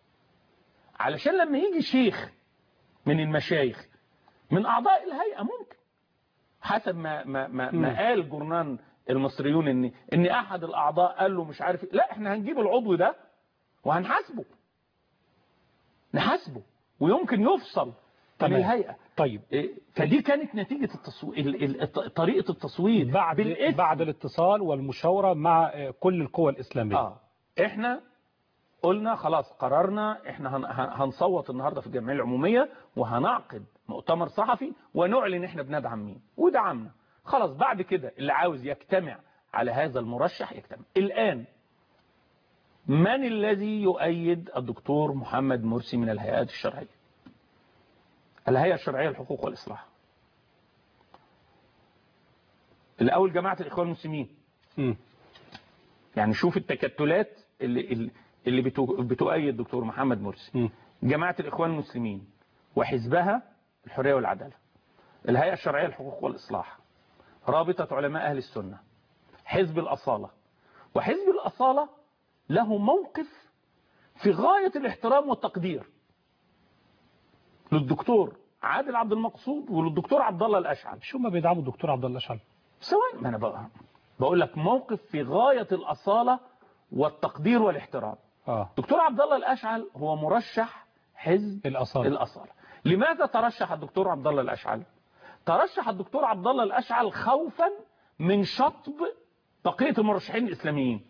علشان لما يجي شيخ من المشايخ من اعضاء الهيئه ممكن حسب ما ما ما, مم. ما قال جورنان المصريون ان ان احد الاعضاء قال له مش عارف إيه. لا احنا هنجيب العضو ده وهنحاسبه نحاسبه ويمكن يفصل من تمام. الهيئه طيب إيه، فدي كانت نتيجة التصويت طريقة التصويت بعد بالاسم بعد الاتصال والمشاورة مع آه، كل القوى الإسلامية اه احنا قلنا خلاص قررنا احنا هن- هن- هنصوت النهاردة في الجمعية العمومية وهنعقد مؤتمر صحفي ونعلن احنا بندعم مين ودعمنا خلاص بعد كده اللي عاوز يجتمع على هذا المرشح يجتمع الآن من الذي يؤيد الدكتور محمد مرسي من الهيئات الشرعية الهيئة الشرعية للحقوق والإصلاح الأول جماعة الإخوان المسلمين مم. يعني شوف التكتلات اللي اللي- اللي بتو- بتؤيد دكتور محمد مرسي مم. جماعة الإخوان المسلمين وحزبها الحرية والعدالة الهيئة الشرعية للحقوق والإصلاح رابطة علماء أهل السنة حزب الأصالة وحزب الأصالة له موقف في غاية الاحترام والتقدير للدكتور عادل عبد المقصود وللدكتور عبد الله الأشعل شو ما بيدعموا الدكتور عبد الله شعب سواء ما انا بقى بقول لك موقف في غاية الأصالة والتقدير والاحترام اه دكتور عبد الله الأشعل هو مرشح حزب الأصالة الأصالة لماذا ترشح الدكتور عبد الله الأشعل ترشح الدكتور عبد الله الأشعل خوفا من شطب بقية المرشحين الإسلاميين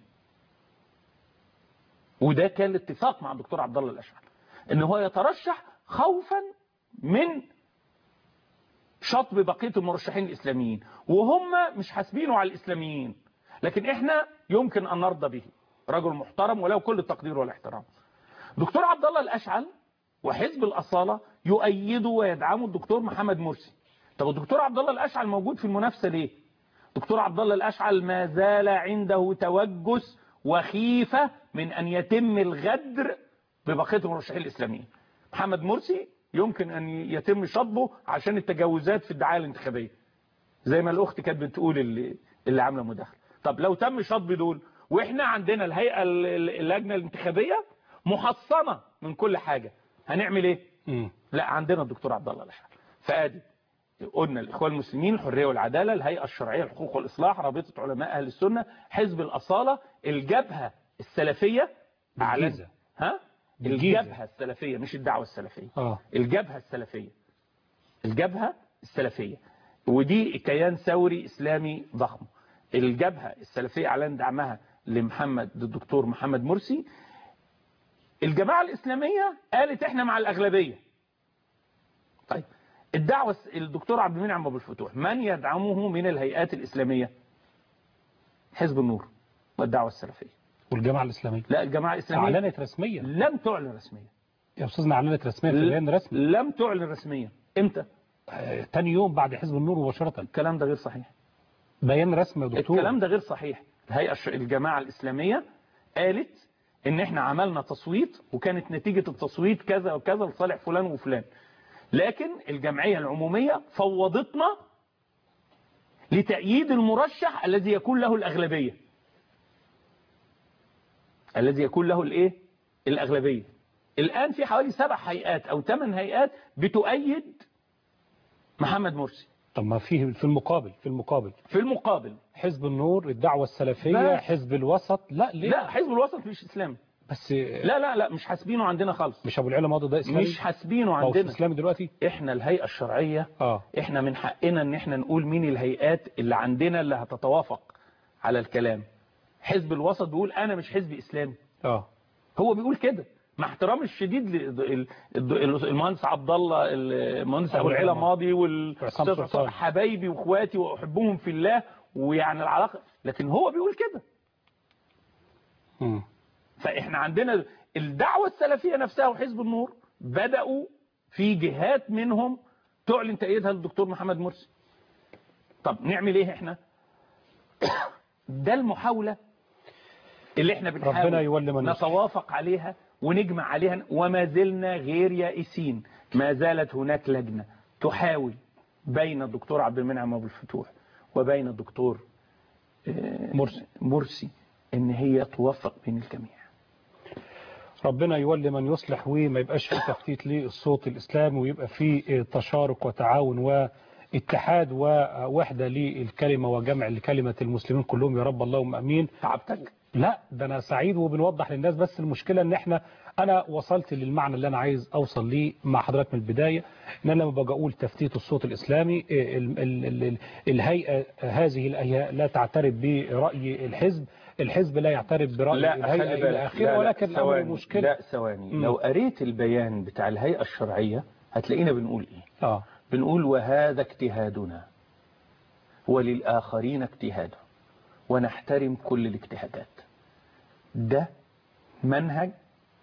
وده كان الاتفاق مع الدكتور عبد الله الأشعل ان هو يترشح خوفا من شطب بقية المرشحين الإسلاميين وهم مش حاسبينه على الإسلاميين لكن إحنا يمكن أن نرضى به رجل محترم ولو كل التقدير والاحترام دكتور عبد الله الأشعل وحزب الأصالة يؤيدوا ويدعموا الدكتور محمد مرسي طب الدكتور عبد الله الأشعل موجود في المنافسة ليه دكتور عبد الله الأشعل ما زال عنده توجس وخيفة من أن يتم الغدر ببقية المرشحين الإسلاميين محمد مرسي يمكن أن يتم شطبه عشان التجاوزات في الدعاية الانتخابية زي ما الأخت كانت بتقول اللي, اللي عاملة مداخلة طب لو تم شطب دول وإحنا عندنا الهيئة ال- ال- اللجنة الانتخابية محصنة من كل حاجة هنعمل إيه؟ مم. لا عندنا الدكتور عبد الله الأشعر فادي قلنا الإخوان المسلمين الحرية والعدالة الهيئة الشرعية للحقوق والإصلاح رابطة علماء أهل السنة حزب الأصالة الجبهة السلفية بالجيزة. أعلن- ها بالجيزة. الجبهة السلفية مش الدعوة السلفية اه الجبهة السلفية الجبهة السلفية ودي كيان ثوري إسلامي ضخم الجبهة السلفية أعلن دعمها لمحمد للدكتور محمد مرسي الجماعة الإسلامية قالت إحنا مع الأغلبية طيب الدعوة الس- الدكتور عبد المنعم أبو الفتوح من يدعمه من الهيئات الإسلامية حزب النور والدعوة السلفية والجماعة الإسلامية لا الجماعة الإسلامية أعلنت رسميا لم تعلن رسميا يا أستاذنا أعلنت رسميا في بيان رسمي لم تعلن رسميا امتى آه، تاني يوم بعد حزب النور مباشرة الكلام ده غير صحيح بيان رسمي يا دكتور الكلام ده غير صحيح الهيئة الش- الجماعة الإسلامية قالت ان احنا عملنا تصويت وكانت نتيجة التصويت كذا وكذا لصالح فلان وفلان لكن الجمعية العمومية فوضتنا لتأييد المرشح الذي يكون له الأغلبية الذي يكون له الايه الأغلبية الآن في حوالي سبع هيئات أو ثمان هيئات بتؤيد محمد مرسي طب ما فيه في المقابل في المقابل في المقابل حزب النور الدعوة السلفية لا. حزب الوسط لا ليه لا حزب الوسط مش إسلامي بس لا لا لا مش حاسبينه عندنا خالص مش ابو العلا ماضي ده اسلامي مش حاسبينه هو مش عندنا اسلامي دلوقتي احنا الهيئة الشرعية اه احنا من حقنا ان احنا نقول مين الهيئات اللي عندنا اللي هتتوافق على الكلام حزب الوسط بيقول انا مش حزب اسلامي اه هو بيقول كده مع احترامي الشديد للمهندس عبد الله المهندس ابو العلا ماضي وعصام والاستاذ سلطان. عصام حبايبي واخواتي واحبهم في الله ويعني العلاقه لكن هو بيقول كده مم. فاحنا عندنا الدعوه السلفيه نفسها وحزب النور بداوا في جهات منهم تعلن تأييدها للدكتور محمد مرسي طب نعمل ايه احنا ده المحاولة اللي احنا ربنا بنحاول يولي من يصلح. نتوافق عليها ونجمع عليها وما زلنا غير يائسين ما زالت هناك لجنة تحاول بين الدكتور عبد المنعم ابو الفتوح وبين الدكتور آه، مرسي. مرسي ان هي توفق بين الجميع ربنا يولي من يصلح وما يبقاش في تفتيت للصوت الإسلامي ويبقى في تشارك وتعاون واتحاد ووحدة للكلمة وجمع لكلمة المسلمين كلهم يا رب اللهم أمين تعبتك لا ده أنا سعيد وبنوضح للناس بس المشكلة إن إحنا أنا وصلت للمعنى اللي أنا عايز أوصل ليه مع حضرتك من البداية إن أنا لما باجي أقول تفتيت الصوت الإسلامي إيه، ال- ال- ال- ال- الهيئة هذه الهيئة لا تعترف برأي الحزب الحزب لا يعترف برأي لا الهيئة خلي إلى بالك آخره لا، لا، ولكن الأمر ثواني. مشكلة لا ثواني مم. لو قريت البيان بتاع الهيئة الشرعية هتلاقينا بنقول ايه آه بنقول وهذا اجتهادنا وللآخرين اجتهاده ونحترم كل الاجتهادات ده منهج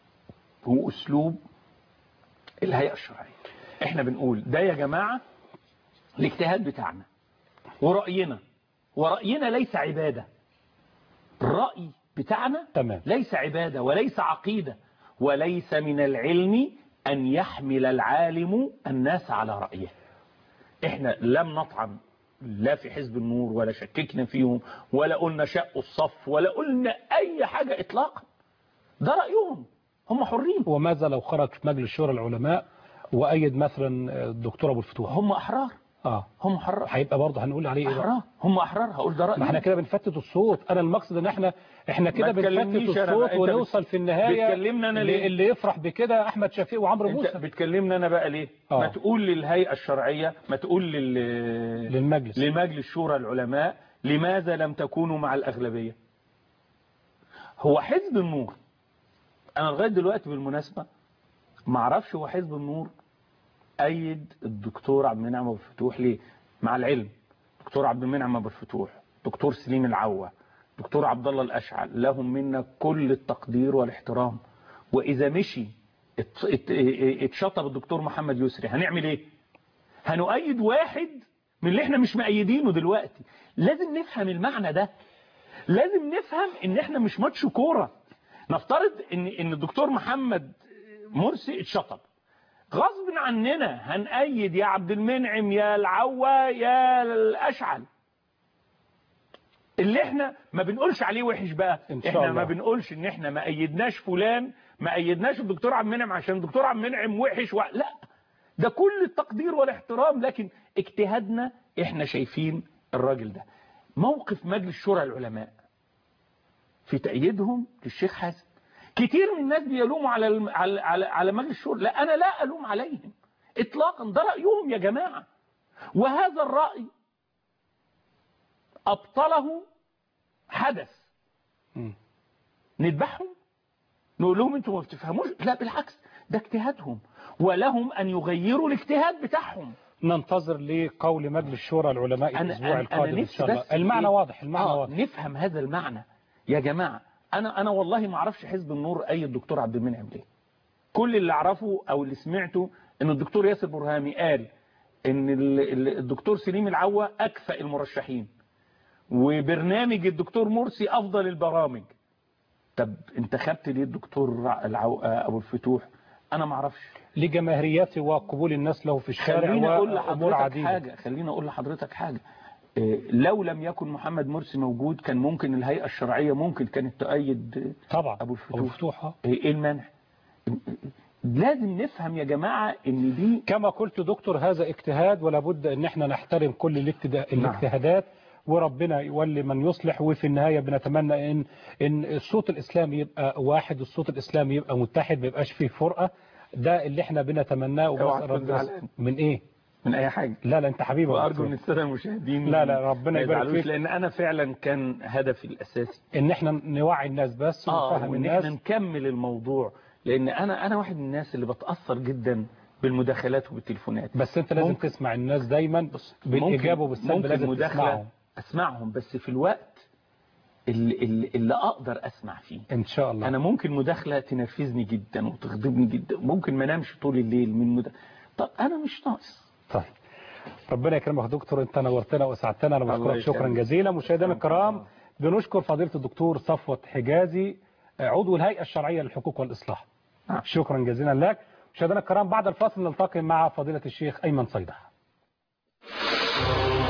وأسلوب الهيئة الشرعية احنا بنقول ده يا جماعة الاجتهاد بتاعنا ورأينا ورأينا ليس عبادة الرأي بتاعنا تمام ليس عبادة وليس عقيدة وليس من العلم أن يحمل العالم الناس على رأيه احنا لم نطعن لا في حزب النور ولا شككنا فيهم ولا قلنا شقوا الصف ولا قلنا أي حاجة إطلاقا ده رأيهم هم حرين وماذا لو خرج في مجلس شورى العلماء وأيد مثلا الدكتور أبو الفتوح هم أحرار اه هم أحرار هيبقى برضه هنقول عليه ايه بقى؟ أحرار هم أحرار هقول ده ما احنا رأيي كده بنفتت الصوت انا المقصد ان احنا احنا كده ما بنفتت تكلمنيش أنا الصوت بقى، أنت ونوصل في النهايه بتكلمني أنا اللي, ليه؟ اللي يفرح بكده احمد شفيق وعمرو انت موسى بتكلمني انا بقى ليه آه. ما تقول للهيئة الشرعية ما تقول لل... للمجلس لمجلس شورى العلماء لماذا لم تكونوا مع الأغلبية هو حزب النور أنا لغاية دلوقتي بالمناسبة ما اعرفش هو حزب النور أيد الدكتور عبد المنعم أبو الفتوح ليه مع العلم دكتور عبد المنعم أبو الفتوح دكتور سليم العوة دكتور عبد الله الأشعل لهم منا كل التقدير والاحترام وإذا مشي ات- ات- اتشطب الدكتور محمد يسري هنعمل ايه هنؤيد واحد من اللي احنا مش مأيدينه دلوقتي لازم نفهم المعنى ده لازم نفهم ان احنا مش ماتش كورة نفترض ان ان الدكتور محمد مرسي اتشطب غصب عننا هنأيد يا عبد المنعم يا العوا يا الأشعل اللي احنا ما بنقولش عليه وحش بقى إن شاء احنا الله. ما بنقولش ان احنا ما أيدناش فلان ما أيدناش الدكتور عبد المنعم عشان الدكتور عبد المنعم وحش و... لا ده كل التقدير والاحترام لكن اجتهادنا احنا شايفين الراجل ده موقف مجلس شورى العلماء في تأييدهم للشيخ حسن كتير من الناس بيلوموا على الم... على على, على مجلس الشورى لا انا لا الوم عليهم اطلاقا ده رايهم يا جماعه وهذا الراي ابطله حدث مم. نذبحهم نقول لهم انتوا ما بتفهموش لا بالعكس ده اجتهادهم ولهم ان يغيروا الاجتهاد بتاعهم ننتظر لقول مجلس شورى العلماء أنا- الاسبوع أنا- أنا القادم ان نفسي شاء الله بس المعنى إيه؟ واضح المعنى آه واضح نفهم هذا المعنى يا جماعة أنا أنا والله ما أعرفش حزب النور أي الدكتور عبد المنعم ليه كل اللي أعرفه أو اللي سمعته إن الدكتور ياسر برهامي قال إن ال- ال- الدكتور سليم العوة أكفأ المرشحين وبرنامج الدكتور مرسي أفضل البرامج طب انت خدت ليه الدكتور العو... أبو الفتوح أنا ما أعرفش لجماهيريته وقبول الناس له في الشارع خليني اقول وامور لحضرتك عديده حاجه خليني اقول لحضرتك حاجه آه، لو لم يكن محمد مرسي موجود كان ممكن الهيئة الشرعية ممكن كانت تؤيد طبعا أبو الفتوح. أبو الفتوح آه. ايه المانع لازم نفهم يا جماعة ان دي كما قلت دكتور هذا اجتهاد ولا بد ان احنا نحترم كل الاجتدا- الاجتهادات وربنا يولي من يصلح وفي النهاية بنتمنى ان ان الصوت الاسلامي يبقى واحد الصوت الاسلامي يبقى متحد ما يبقاش فيه فرقة ده اللي احنا بنتمناه اوعى وبنسأل تكون ربنا زعلان. من ايه من اي حاجة لا لا انت حبيبي يا وارجو دكتور. ان الساده المشاهدين لا لا، ربنا ما يبارك يزعلوش، فيك. لان انا فعلا كان هدفي الاساسي ان احنا نوعي الناس بس اه ونفهم وان الناس احنا نكمل الموضوع لان انا انا واحد من الناس اللي بتاثر جدا بالمداخلات وبالتليفونات بس انت لازم ممكن- تسمع الناس دايما بالاجابه وبالسلب ممكن لازم مداخلة تسمعهم اسمعهم بس في الوقت اللي, اللي, اللي اقدر اسمع فيه ان شاء الله انا ممكن مداخله تنرفزني جدا وتغضبني جدا ممكن ما انامش طول الليل من مداخلة. طب انا مش ناقص طيب ربنا يكرمك يا دكتور انت نورتنا واسعدتنا انا الله بشكرك شكرا يكرمك. جزيلا مشاهدينا الكرام بنشكر فضيله الدكتور صفوت حجازي عضو الهيئه الشرعيه للحقوق والاصلاح نعم. شكرا جزيلا لك مشاهدينا الكرام بعد الفاصل نلتقي مع فضيله الشيخ ايمن صيدح